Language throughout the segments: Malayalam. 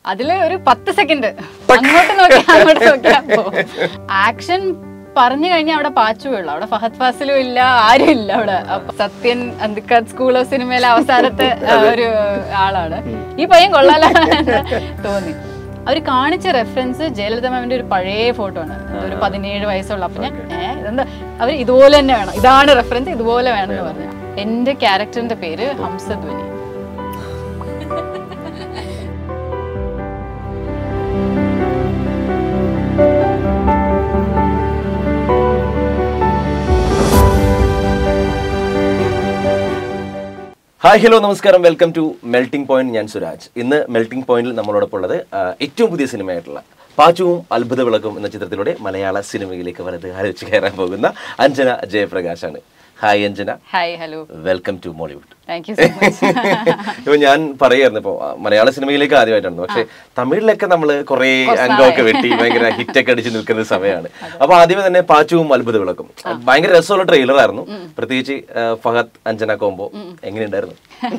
അതില് ഒരു പത്ത് സെക്കൻഡ് അങ്ങോട്ട് നോക്കി അങ്ങോട്ട് നോക്കിയാ ആക്ഷൻ പറഞ്ഞു കഴിഞ്ഞാൽ അവിടെ പാച്ചുവേ ഉള്ളു അവിടെ ഫഹദ് ഫാസിലും ഇല്ല ആരും ഇല്ല അവിടെ അപ്പൊ സത്യൻ അന്തിക്കാട് സ്കൂൾ ഓഫ് സിനിമയിലെ അവസാനത്തെ ആ, ഒരു ആളാണ് ഈ പയ്യൻ കൊള്ളാലോ എന്ന് തോന്നി അവർ കാണിച്ച റെഫറൻസ് ജയലളിത മാമിന്റെ ഒരു പഴയ ഫോട്ടോ ആണ് ഒരു പതിനേഴ് വയസ്സുള്ള അപ്പൊ ഞാൻ ഏഹ് ഇതെന്താ അവർ ഇതുപോലെ തന്നെ വേണം ഇതാണ് റെഫറൻസ് ഇതുപോലെ വേണം എന്ന് പറഞ്ഞു എന്റെ ക്യാരക്ടറിന്റെ പേര് ഹംസധ്വനി ഹായ് ഹലോ നമസ്കാരം വെൽക്കം ടു മെൽറ്റിംഗ് പോയിന്റ് ഞാൻ സുരാജ് ഇന്ന് മെൽറ്റിംഗ് പോയിന്റിൽ നമ്മളോടൊപ്പം ഉള്ളത് ആ, ഏറ്റവും പുതിയ സിനിമയായിട്ടുള്ള പാച്ചുവും അത്ഭുത വിളക്കും എന്ന ചിത്രത്തിലൂടെ മലയാള സിനിമയിലേക്ക് വലത് ആലോചിച്ച് കയറാൻ പോകുന്ന അഞ്ജന ജയപ്രകാശാണ് hi Anjana hi hello welcome to Mollywood thank you so much ഇപ്പൊ ഞാൻ പറയായിരുന്നു ഇപ്പൊ ആ, മലയാള സിനിമയിലേക്ക് ആദ്യമായിട്ടാണ് പക്ഷെ തമിഴിലൊക്കെ നമ്മൾ കുറെ അംഗമൊക്കെ വെട്ടി ഭയങ്കര ഹിറ്റൊക്കെ അടിച്ച് നിൽക്കുന്ന സമയമാണ് അപ്പൊ ആദ്യമേ തന്നെ പാച്ചുവും അത്ഭുത വിളക്കും ഭയങ്കര രസമുള്ള ട്രെയിലർ ആയിരുന്നു പ്രത്യേകിച്ച് ആ, ഫഹദ് അഞ്ജന കോംബോ എങ്ങനെയുണ്ടായിരുന്നു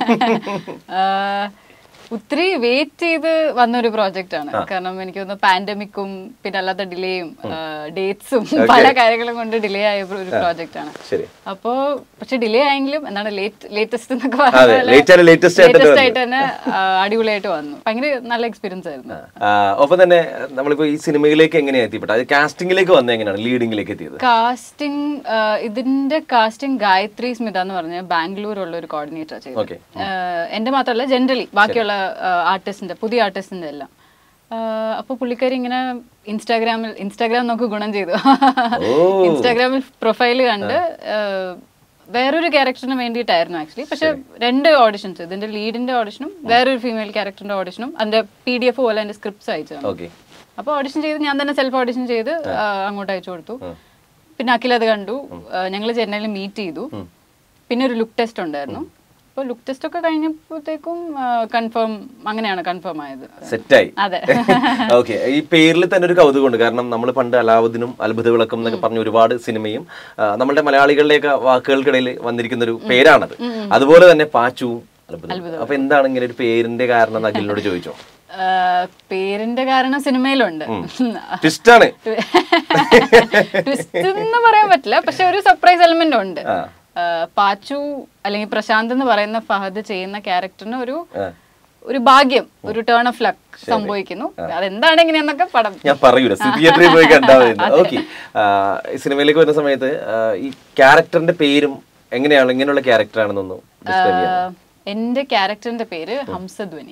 ഒത്തിരി വെയിറ്റ് ചെയ്ത് വന്ന ഒരു പ്രോജക്റ്റ് ആണ് കാരണം എനിക്ക് തോന്നുന്നു പാൻഡമിക്കും പിന്നെ അല്ലാത്ത ഡിലേയും ഡേറ്റ്സും പല കാര്യങ്ങളും കൊണ്ട് ഡിലേ ആയ ഒരു പ്രോജക്റ്റ് ആണ് ശരി അപ്പോ പക്ഷെ ഡിലേ ആയെങ്കിലും എന്താണ് ലേറ്റസ്റ്റ് എന്നൊക്കെ അതെ ലേറ്റ് ആയാലും ലേറ്റസ്റ്റ് ആയിട്ട് ലേറ്റസ്റ്റ് ആയിട്ട് തന്നെ ആ, അടിപൊളിയായിട്ട് വന്നു ഭയങ്കര നല്ല എക്സ്പീരിയൻസ് ആയിരുന്നു ആ, ഒപ്പം തന്നെ നമ്മളിപ്പോ ഈ സിനിമയിലേക്ക് എങ്ങനെയാ എത്തിപ്പെട്ടത് അത് കാസ്റ്റിംഗിലേക്ക് വന്ന എങ്ങനെയാണ് ലീഡിങ്ങിലേക്ക് എത്തിയത് കാസ്റ്റിംഗ് ഇതിന്റെ കാസ്റ്റിംഗ് ഗായത്രി സ്മിത എന്ന് പറഞ്ഞ ബാംഗ്ലൂരുള്ള ഒരു കോർഡിനേറ്റർ ചെയ്തത് ഓക്കെ ആഹ് എന്റെ മാത്രമല്ല ജനറലി ബാക്കിയുള്ള ആർട്ടിസ്റ്റിന്റെ പുതിയ ആർട്ടിസ്റ്റിന്റെ എല്ലാം അപ്പൊ പുള്ളിക്കാരി ഇങ്ങനെ ഇൻസ്റ്റാഗ്രാമിൽ ഇൻസ്റ്റാഗ്രാം നമുക്ക് ഗുണം ചെയ്തു ഇൻസ്റ്റാഗ്രാമിൽ പ്രൊഫൈൽ കണ്ട് ആഹ് വേറൊരു ക്യാരക്ടറിന് വേണ്ടിയിട്ടായിരുന്നു ആക്ച്വലി പക്ഷെ രണ്ട് ഓഡിഷൻസ് ഇതിന്റെ ലീഡിന്റെ ഓഡിഷനും വേറൊരു ഫീമെയിൽ ക്യാരക്ടറിന്റെ ഓഡിഷനും അതിന്റെ പി ഡി എഫ് പോലെ അതിന്റെ സ്ക്രിപ്റ്റ്സ് അയച്ചു തന്നു. ഓക്കെ അപ്പോൾ ഓഡിഷൻ ചെയ്ത് ഞാൻ തന്നെ സെൽഫ് ഓഡിഷൻ ചെയ്ത് ആ, അങ്ങോട്ട് അയച്ചു കൊടുത്തു പിന്നെ അഖിൽ അത് കണ്ടു ഞങ്ങൾ ചെന്നൈയിൽ മീറ്റ് ചെയ്തു പിന്നെ ഒരു ലുക്ക് ടെസ്റ്റ് ഉണ്ടായിരുന്നു അപ്പോൾ ലുക്ക് ടെസ്റ്റ് ഒക്കെ കഴിഞ്ഞപ്പോഴത്തേക്കും കൺഫേം അങ്ങനെയാണ് കൺഫേം ആയത് സെറ്റായി അതെ ഓക്കെ ഈ പേരിൽ തന്നെ ഒരു കൗതുകമുണ്ട് കാരണം നമ്മൾ പണ്ട് അലാവുദ്ദീനും അത്ഭുത വിളക്കും എന്നൊക്കെ പറഞ്ഞ ഒരുപാട് സിനിമയും ആ, നമ്മളുടെ മലയാളികളുടെയൊക്കെ വാക്കുകൾക്കിടയിൽ വന്നിരിക്കുന്ന ഒരു പേരാണത് അതുപോലെ തന്നെ പാച്ചുവും അത്ഭുതം അപ്പൊ എന്താണ് ഇങ്ങനെ ഒരു പേരിന്റെ കാരണം എന്ന് അഖിലിനോട് ചോദിച്ചോ ആ, പേരിന്റെ കാരണം സിനിമയിലുണ്ട് ട്വിസ്റ്റാണ് ട്വിസ്റ്റ് എന്ന് പറയാൻ പറ്റില്ല പക്ഷെ ഒരു സർപ്രൈസ് എലമെന്റ് ഉണ്ട് ആ, പാച്ചു അല്ലെങ്കിൽ പ്രശാന്ത് എന്ന് പറയുന്ന ഫഹദ് ചെയ്യുന്ന ക്യാരക്ടറിന് ഒരു ഒരു ഭാഗ്യം ഒരു ടേൺ ഓഫ് ലക്ക് സംഭവിക്കുന്നു അതെന്താണ് എങ്ങനെയെന്നൊക്കെ പടം ഞാൻ പറയൂല തിയേറ്ററിൽ പോയി കണ്ടാ ഓക്കെ സിനിമയിലേക്ക് വരുന്ന സമയത്ത് ആ, ഈ ക്യാരക്ടറിന്റെ പേരും എങ്ങനെയാണ് ഇങ്ങനെയുള്ള ക്യാരക്ടർ ആണെന്നൊന്നും ഡിസ്ക്രൈബ് ചെയ്യാം ആ, എന്റെ ക്യാരക്ടറിന്റെ പേര് ഹംസധ്വനി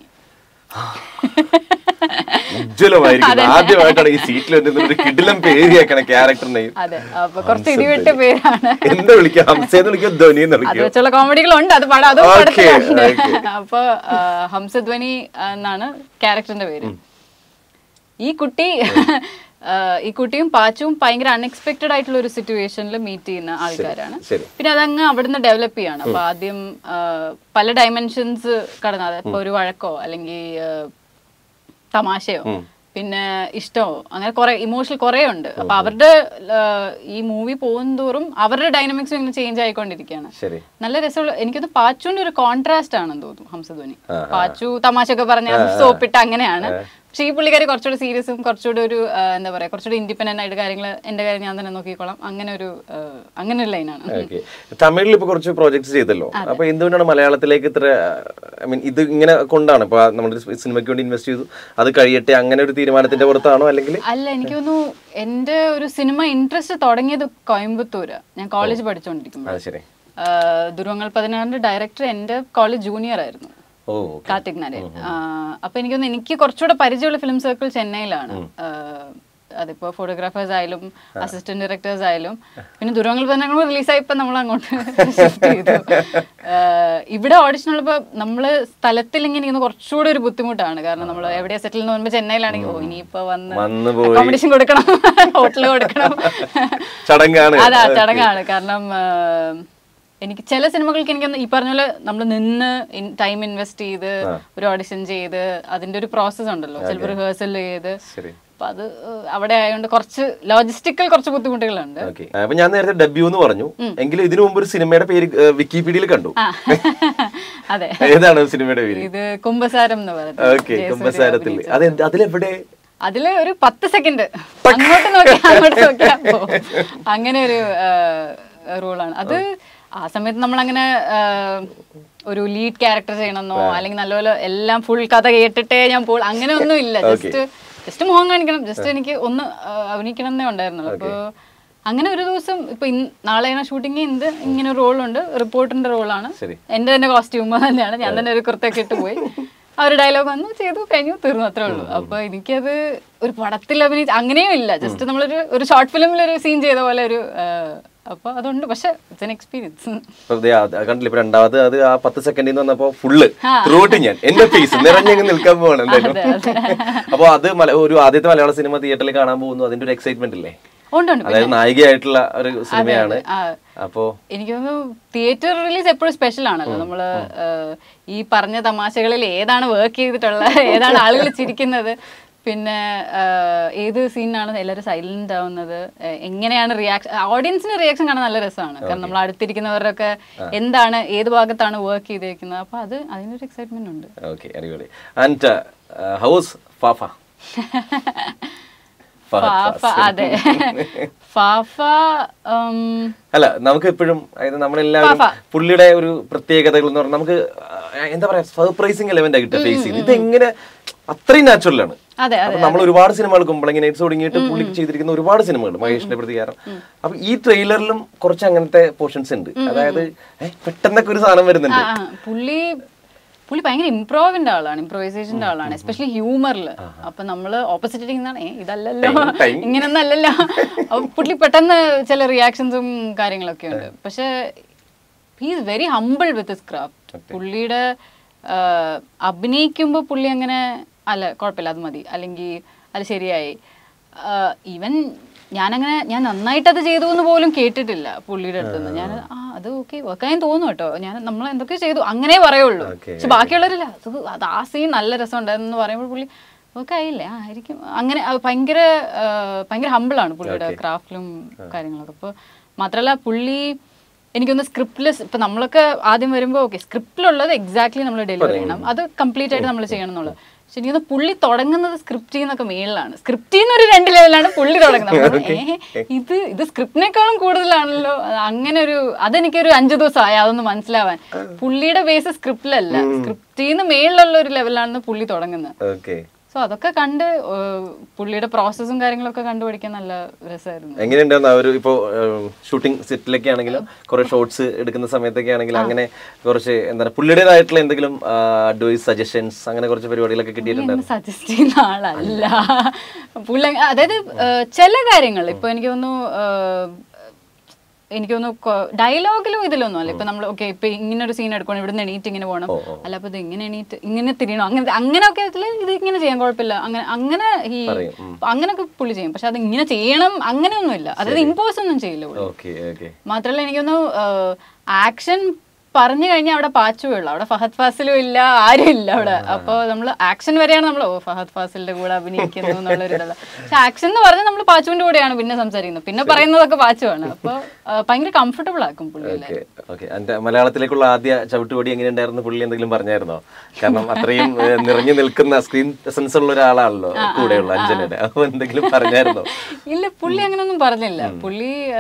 ഉജ്ജ്വലമായിരിക്കും ആദ്യമായിട്ടാണ് ഈ സീറ്റിൽ വന്നിരുന്ന ഒരു കിടിലം പേര് കേൾക്കണ ക്യാരക്ടറിനെയും അതെ അപ്പൊ കുറച്ച് ഇടിവിട്ട പേരാണ് എന്താ വിളിക്കുക ഹംസേന്ന് വിളിക്കോ ധ്വനി എന്ന് അത് വിളിക്കോ വെച്ചുള്ള കോമഡികളുണ്ട് അത് പടം അതും Okay, പടത്തിലുണ്ട് okay. അപ്പൊ ആ, ഹംസധ്വനി എന്നാണ് ക്യാരക്ടറിന്റെ പേര് ഈ കുട്ടി ആ, ഈ കുട്ടിയും പാച്ചുവും ഭയങ്കര അൺഎക്സ്പെക്ടഡ് ആയിട്ടുള്ള ഒരു സിറ്റുവേഷനിൽ മീറ്റ് ചെയ്യുന്ന ആൾക്കാരാണ് ശരി പിന്നെ അതങ്ങ് അവിടുന്ന് ഡെവലപ്പ് ചെയ്യാണ് അപ്പൊ ആദ്യം ആ, പല ഡയമെൻഷൻസ് കടന്ന് അതായത് ഇപ്പൊ ഒരു വഴക്കോ അല്ലെങ്കിൽ ആ, തമാശയോ പിന്നെ ഇഷ്ടമോ അങ്ങനെ കുറെ ഇമോഷണൽ കുറെ ഉണ്ട് അപ്പൊ അവരുടെ ആ, ഈ മൂവി പോകുന്തോറും അവരുടെ ഡൈനമിക്സും ഇങ്ങനെ ചേഞ്ച് ആയിക്കൊണ്ടിരിക്കുകയാണ് ശരി നല്ല രസമുള്ള എനിക്കത് പാച്ചുവിന്റെ ഒരു കോൺട്രാസ്റ്റ് ആണെന്ന് തോന്നുന്നു ഹംസധ്വനി പാച്ചു തമാശ ഒക്കെ പറഞ്ഞ സോപ്പിട്ട് അങ്ങനെയാണ് പക്ഷെ ഈ പുള്ളിക്കാരി കുറച്ചുകൂടി സീരിയസും കുറച്ചുകൂടി ഒരു ആ, എന്താ പറയാ കുറച്ചുകൂടി ഇൻഡിപെൻഡന്റ് ആയിട്ട് കാര്യങ്ങൾ എന്റെ കാര്യം ഞാൻ തന്നെ നോക്കിക്കോളാം അങ്ങനെ ഒരു ആ, അങ്ങനെ ഒരു ലൈനാണ് ഓക്കെ തമിഴിൽ ഇപ്പൊ കുറച്ച് പ്രോജക്ട്സ് ചെയ്തല്ലോ അപ്പൊ എന്തുകൊണ്ടാണ് മലയാളത്തിലേക്ക് ഇത്ര ഐ മീൻ ഇത് ഇങ്ങനെ കൊണ്ടാണ് ഇപ്പൊ നമ്മുടെ സിനിമയ്ക്ക് വേണ്ടി ഇൻവെസ്റ്റ് ചെയ്തു അത് കഴിയട്ടെ അങ്ങനെ ഒരു തീരുമാനത്തിന്റെ പുറത്താണോ അല്ലെങ്കിൽ അല്ല എനിക്ക് തോന്നുന്നു എന്റെ ഒരു സിനിമ ഇൻട്രസ്റ്റ് തുടങ്ങിയത് കോയമ്പത്തൂര് ഞാൻ കോളേജ് പഠിച്ചുകൊണ്ടിരിക്കുമ്പോൾ ആ ശരി ദുർവങ്ങൾ പതിനാറിന്റെ ഡയറക്ടർ എന്റെ കോളേജ് ജൂനിയർ ആയിരുന്നു ഓ കാർത്തിക് നാരായൺ അപ്പൊ എനിക്ക് തോന്നുന്നു എനിക്ക് കുറച്ചുകൂടെ പരിചയമുള്ള ഫിലിം സർക്കിൾ ചെന്നൈയിലാണ് ആ, അതിപ്പോ ഫോട്ടോഗ്രാഫേഴ്സ് ആയാലും അസിസ്റ്റന്റ് ഡയറക്ടേഴ്സ് ആയാലും പിന്നെ ദുരങ്ങൾ പതിനാറ് റിലീസായപ്പോ നമ്മൾ അങ്ങോട്ട് shift ചെയ്തു ആ, ഇവിടെ ഓഡിഷൻ ഉള്ളപ്പോ നമ്മള് സ്ഥലത്തിൽ ഇങ്ങനെ ഇരിക്കുന്ന കുറച്ചുകൂടെ ഒരു ബുദ്ധിമുട്ടാണ് കാരണം നമ്മൾ എവിടെയാ സെറ്റിൽ എന്ന് പറയുമ്പോൾ ചെന്നൈയിലാണെങ്കിൽ ഓ ഇനിയിപ്പോ വന്ന് വന്നു പോയി അക്കോമഡേഷൻ കൊടുക്കണം ഹോട്ടൽ കൊടുക്കണം ചടങ്ങാണ് അതാ ചടങ്ങാണ് കാരണം ആ, എനിക്ക് ചില സിനിമകൾക്ക് എനിക്ക് ഈ പറഞ്ഞ പോലെ നമ്മൾ നിന്ന് ടൈം ഇൻവെസ്റ്റ് ചെയ്ത് ഒരു ഓഡിഷൻ ചെയ്ത് അതിന്റെ ഒരു പ്രോസസ്സ് ഉണ്ടല്ലോ ചിലപ്പോൾ റിഹേഴ്സൽ ചെയ്ത് ശരി അപ്പൊ അത് ഏഹ്, അവിടെ ആയതുകൊണ്ട് കുറച്ച് ലോജിസ്റ്റിക്കൽ കുറച്ച് ബുദ്ധിമുട്ടുകളുണ്ട് ഓക്കെ അപ്പൊ ഞാൻ നേരത്തെ ഡെബ്യൂ എന്ന് പറഞ്ഞു എങ്കിലും ഇതിനു മുമ്പ് ഒരു സിനിമയുടെ പേര് ഏഹ്, വിക്കിപീഡിയയിൽ കണ്ടു ആ അതെ ഏതാണ് സിനിമയുടെ പേര് ഇത് കുംഭസാരം എന്ന് പറയുന്നത് ഓക്കെ കുമ്പസാരത്തിൽ അത് എന്ത്- അതിലെവിടെ അതില് ഒരു പത്ത് സെക്കൻഡ് അങ്ങോട്ട് നോക്കിയാ അങ്ങോട്ട് നോക്കിയാ പോകും. അങ്ങനെ ഒരു റൂളാണ് അത് ആ സമയത്ത് നമ്മൾ അങ്ങനെ ഒരു ലീഡ് ക്യാരക്ടർ ചെയ്യണമെന്നോ അല്ലെങ്കിൽ നല്ലപോലെ എല്ലാം ഫുൾ കഥ കേട്ടിട്ടേ ഞാൻ പോൾ അങ്ങനെ ഒന്നും ഇല്ല ജസ്റ്റ് ജസ്റ്റ് മുഖം കാണിക്കണം ജസ്റ്റ് എനിക്ക് ഒന്ന് ആ, അഭിനയിക്കണം എന്നേ ഉണ്ടായിരുന്നുള്ളൂ അപ്പോൾ അങ്ങനെ ഒരു ദിവസം ഇപ്പൊ ഇന്ന് നാളെയാണ് ഷൂട്ടിങ് എന്ത് ഇങ്ങനെ ഒരു റോളുണ്ട് റിപ്പോർട്ടറിന്റെ റോളാണ് ശരി. എന്റെ തന്നെ കോസ്റ്റ്യൂം തന്നെയാണ് ഞാൻ തന്നെ ഒരു കുർത്തൊക്കെ ഇട്ട് പോയി ആ ഒരു ഡയലോഗ് വന്നു ചെയ്തു കഴിഞ്ഞു തീർന്നു അത്രേ ഉള്ളൂ അപ്പൊ എനിക്കത് ഒരു പടത്തിൽ അഭിനയിച്ച് അങ്ങനെയും ഇല്ല ജസ്റ്റ് നമ്മളൊരു ഒരു ഷോർട്ട് ഫിലിമിൽ ഒരു സീൻ ചെയ്ത പോലെ ഒരു ആ, അപ്പൊ അതുണ്ട് പക്ഷെ ഇറ്റ്സ് എൻ എക്സ്പീരിയൻസ് ഇപ്പൊ ദേ അത് കണ്ടില്ല ഇപ്പൊ രണ്ടാമത് അത് ആ പത്ത് സെക്കൻഡിൽ നിന്ന് വന്നപ്പോ ഫുള്ള് ത്രൂട്ട് ഞാൻ എന്റെ ഫേസ് നിറഞ്ഞങ്ങ് നിൽക്കാൻ പോവാണ് എന്തായാലും അപ്പൊ അത് മല- ഒരു ആദ്യത്തെ മലയാള സിനിമ തിയേറ്ററിൽ കാണാൻ പോകുന്നു അതിന്റെ ഒരു എക്സൈറ്റ്മെന്റ് ഇല്ലേ ഉണ്ട് ഉണ്ട് അതായത് നായികയായിട്ടുള്ള ഒരു സിനിമയാണ് ആ, അപ്പോ എനിക്ക് തോന്നുന്നു തിയേറ്റർ റിലീസ് എപ്പോഴും സ്പെഷ്യൽ ആണല്ലോ നമ്മള് ഏഹ്, ഈ പറഞ്ഞ തമാശകളിൽ ഏതാണ് വർക്ക് ചെയ്തിട്ടുള്ള ഏതാണ് ആളുകൾ ചിരിക്കുന്നത് പിന്നെ ഏഹ്, ഏത് സീനാണ് എല്ലാവരും സൈലന്റ് ആവുന്നത് ഏഹ്, എങ്ങനെയാണ് റിയാക്ഷൻ ഓഡിയൻസിന് റിയാക്ഷൻ കാണാൻ നല്ല രസമാണ് കാരണം നമ്മൾ അടുത്തിരിക്കുന്നവരൊക്കെ എന്താണ് ഏത് ഭാഗത്താണ് വർക്ക് ചെയ്തേക്കുന്നത് അപ്പൊ അത് അതിനൊരു എക്സൈറ്റ്മെന്റ് ഉണ്ട് ഓക്കെ അടിപൊളി ആൻഡ് ഹൗസ് ഫാഫ ഫഹദ് ഫാഫ ഫാസിൽ. അതെ ഫാഫ ഉം, അല്ല നമുക്ക് എപ്പോഴും അതായത് നമ്മളെല്ലാവരും പുള്ളിയുടെ ഒരു പ്രത്യേകതകൾ എന്ന് പറഞ്ഞാൽ നമുക്ക് ആ, എന്താ പറയാ സർപ്രൈസിങ് എലമെന്റ് കിട്ടുക ഫേസ് ചെയ്ത് ഇത് എങ്ങനെ അത്രയും നാച്ചുറൽ ആണ് അതെ അപ്പൊ നമ്മൾ ഒരുപാട് സിനിമകൾ കുമ്പളങ്ങി നൈറ്റ്സ് തുടങ്ങിയിട്ട് പുള്ളി ചെയ്തിരിക്കുന്ന ഒരുപാട് സിനിമകൾ മഹേഷിന്റെ പ്രതികാരം അപ്പൊ ഈ ട്രെയിലറിലും കുറച്ച് അങ്ങനത്തെ പോർഷൻസ് ഉണ്ട് അതായത് ഏ, പെട്ടെന്നൊക്കെ ഒരു സാധനം വരുന്നുണ്ട് ആ, ആ. പുള്ളി പുള്ളി ഭയങ്കര ഇംപ്രോവിന്റെ ആളാണ് ഇംപ്രോവൈസേഷന്റെ ആളാണ് എസ്പെഷ്യലി ഹ്യൂമറിൽ അപ്പൊ നമ്മള് ഓപ്പോസിറ്റ് ഇരിക്കുന്നതാണ് ഏ ഇതല്ലല്ലോ ടൈം. ഇങ്ങനൊന്നും അല്ലല്ലോ അപ്പൊ പുള്ളി പെട്ടെന്ന് ചില റിയാക്ഷൻസും കാര്യങ്ങളൊക്കെ ഉണ്ട് പക്ഷെ he is very humble with his craft പുള്ളിയുടെ അഭിനയിക്കുമ്പോൾ പുള്ളി അങ്ങനെ അല്ല കുഴപ്പമില്ല അത് മതി അല്ലെങ്കിൽ അത് ശരിയായി ഈവൻ ഞാനങ്ങനെ ഞാൻ നന്നായിട്ട് അത് ചെയ്തു എന്ന് പോലും കേട്ടിട്ടില്ല പുള്ളിയുടെ അടുത്ത് നിന്ന് ഞാൻ ആ അത് ഓക്കെ വർക്കായും തോന്നുന്നു കേട്ടോ ഞാൻ നമ്മൾ എന്തൊക്കെ ചെയ്തു അങ്ങനെ പറയുള്ളൂ Okay, പക്ഷെ ബാക്കിയുള്ളവരില്ല അത് അത് ആ സീൻ നല്ല രസം ഉണ്ടായിരുന്നു എന്ന് പറയുമ്പോൾ പുള്ളി ഓക്കെ ആയില്ലേ ആ ആയിരിക്കും അങ്ങനെ അത് ഭയങ്കര ആ, ഭയങ്കര ഹമ്പിളാണ് പുള്ളിയുടെ ക്രാഫ്റ്റിലും കാര്യങ്ങളൊക്കെ അപ്പോൾ മാത്രമല്ല പുള്ളി എനിക്കൊന്ന് സ്ക്രിപ്റ്റിലെസ് ഇപ്പൊ നമ്മളൊക്കെ ആദ്യം വരുമ്പോൾ ഓക്കെ സ്ക്രിപ്റ്റിലുള്ളത് എക്സാക്ട്ലി നമ്മൾ ഡെലിവർ ചെയ്യണം അത് കംപ്ലീറ്റ് ആയിട്ട് നമ്മൾ ചെയ്യണം എന്നുള്ളത് പക്ഷെ എനിക്കൊന്ന് പുള്ളി തുടങ്ങുന്നത് സ്ക്രിപ്റ്റിൽ നിന്നൊക്കെ മേളിലാണ് സ്ക്രിപ്റ്റിൽ നിന്ന് ഒരു രണ്ട് ലെവലാണ് പുള്ളി തുടങ്ങുന്നത് അപ്പോൾ ഏ, ഇത് ഇത് സ്ക്രിപ്റ്റിനേക്കാളും കൂടുതലാണല്ലോ അത് അങ്ങനെ ഒരു അതെനിക്കൊരു അഞ്ചു ദിവസമായി അതൊന്ന് മനസ്സിലാവാൻ പുള്ളിയുടെ ബേസ് സ്ക്രിപ്റ്റിലല്ല സ്ക്രിപ്റ്റിൽ നിന്ന് മേളിലുള്ള ഒരു ലെവലാണ് പുള്ളി തുടങ്ങുന്നത് ഓക്കെ സോ അതൊക്കെ കണ്ട് ഏഹ്, പുള്ളിയുടെ പ്രോസസ്സും കാര്യങ്ങളൊക്കെ കണ്ടുപിടിക്കാൻ നല്ല രസമായിരുന്നു എങ്ങനെയുണ്ടായിരുന്നു ആ ഒരു ഇപ്പോ ഷൂട്ടിംഗ് സെറ്റിലൊക്കെ ആണെങ്കിലും കുറെ ഷോർട്സ് എടുക്കുന്ന സമയത്തൊക്കെ ആണെങ്കിലും അങ്ങനെ കുറച്ച് എന്താണ് പുള്ളിയുടേതായിട്ടുള്ള എന്തെങ്കിലും അഡ്വൈസ് സജഷൻസ് അങ്ങനെ കുറച്ച് പരിപാടികളൊക്കെ കിട്ടിയിട്ടുണ്ടായിരുന്നു സജസ്റ്റ് ചെയ്യുന്ന ആളല്ല പുള്ളി അങ്ങ- അതായത് ഏഹ്, ചില കാര്യങ്ങൾ ഇപ്പൊ എനിക്ക് തോന്നുന്നു ഏഹ്, എനിക്ക് തോന്നുന്നു ഡയലോഗിലും ഇതിലൊന്നും അല്ല ഇപ്പൊ നമ്മൾ ഓക്കെ ഇപ്പൊ ഇങ്ങനെ ഒരു സീൻ എടുക്കണം ഇവിടുന്ന് എണീറ്റ് ഇങ്ങനെ പോകണം അല്ല അപ്പൊ ഇത് ഇങ്ങനെ എണീറ്റ് ഇങ്ങനെ തിരിയണം അങ്ങനെ അങ്ങനെയൊക്കെ ഇതില് ഇത് ഇങ്ങനെ ചെയ്യാൻ കുഴപ്പമില്ല അങ്ങനെ അങ്ങനെ ഈ അങ്ങനെയൊക്കെ പുള്ളി ചെയ്യും പക്ഷെ അത് ഇങ്ങനെ ചെയ്യണം അങ്ങനെയൊന്നുമില്ല അതായത് ഇമ്പോസ് ഒന്നും ചെയ്യില്ല പുള്ളി ഓക്കെ ഓക്കെ മാത്രമല്ല എനിക്കൊന്ന് ആക്ഷൻ പറഞ്ഞു കഴിഞ്ഞാൽ അവിടെ പാച്ചുവേ ഉള്ളൂ അവിടെ ഫഹദ് ഫാസിലും ഇല്ല ആരും ഇല്ല അവിടെ അപ്പോൾ നമ്മൾ ആക്ഷൻ വരെയാണ് നമ്മൾ ഓ ഫഹദ് ഫാസിലിന്റെ കൂടെ അഭിനയിക്കുന്നു എന്നുള്ളൊരു ഇതല്ല പക്ഷെ ആക്ഷൻ എന്ന് പറഞ്ഞാൽ നമ്മൾ പാച്ചുവിന്റെ കൂടെയാണ് പിന്നെ സംസാരിക്കുന്നത് പിന്നെ പറയുന്നതൊക്കെ പാച്ചുവാണ് അപ്പോൾ ഭയങ്കര കംഫർട്ടബിൾ ആക്കും പുള്ളിയിലെ ഓക്കെ ഓക്കെ എന്റെ മലയാളത്തിലേക്കുള്ള ആദ്യ ചവിട്ടുപടി എങ്ങനെയുണ്ടായിരുന്നു പുള്ളി എന്തെങ്കിലും പറഞ്ഞായിരുന്നോ കാരണം അത്രയും ഏഹ്, നിറഞ്ഞു നിൽക്കുന്ന സ്ക്രീൻ പ്രസൻസ് ഉള്ള ഒരാളാണല്ലോ കൂടെയുള്ള അഞ്ജനയുടെ അപ്പൊ എന്തെങ്കിലും പറഞ്ഞായിരുന്നോ ഇല്ല പുള്ളി അങ്ങനൊന്നും പറഞ്ഞില്ല പുള്ളി ആ,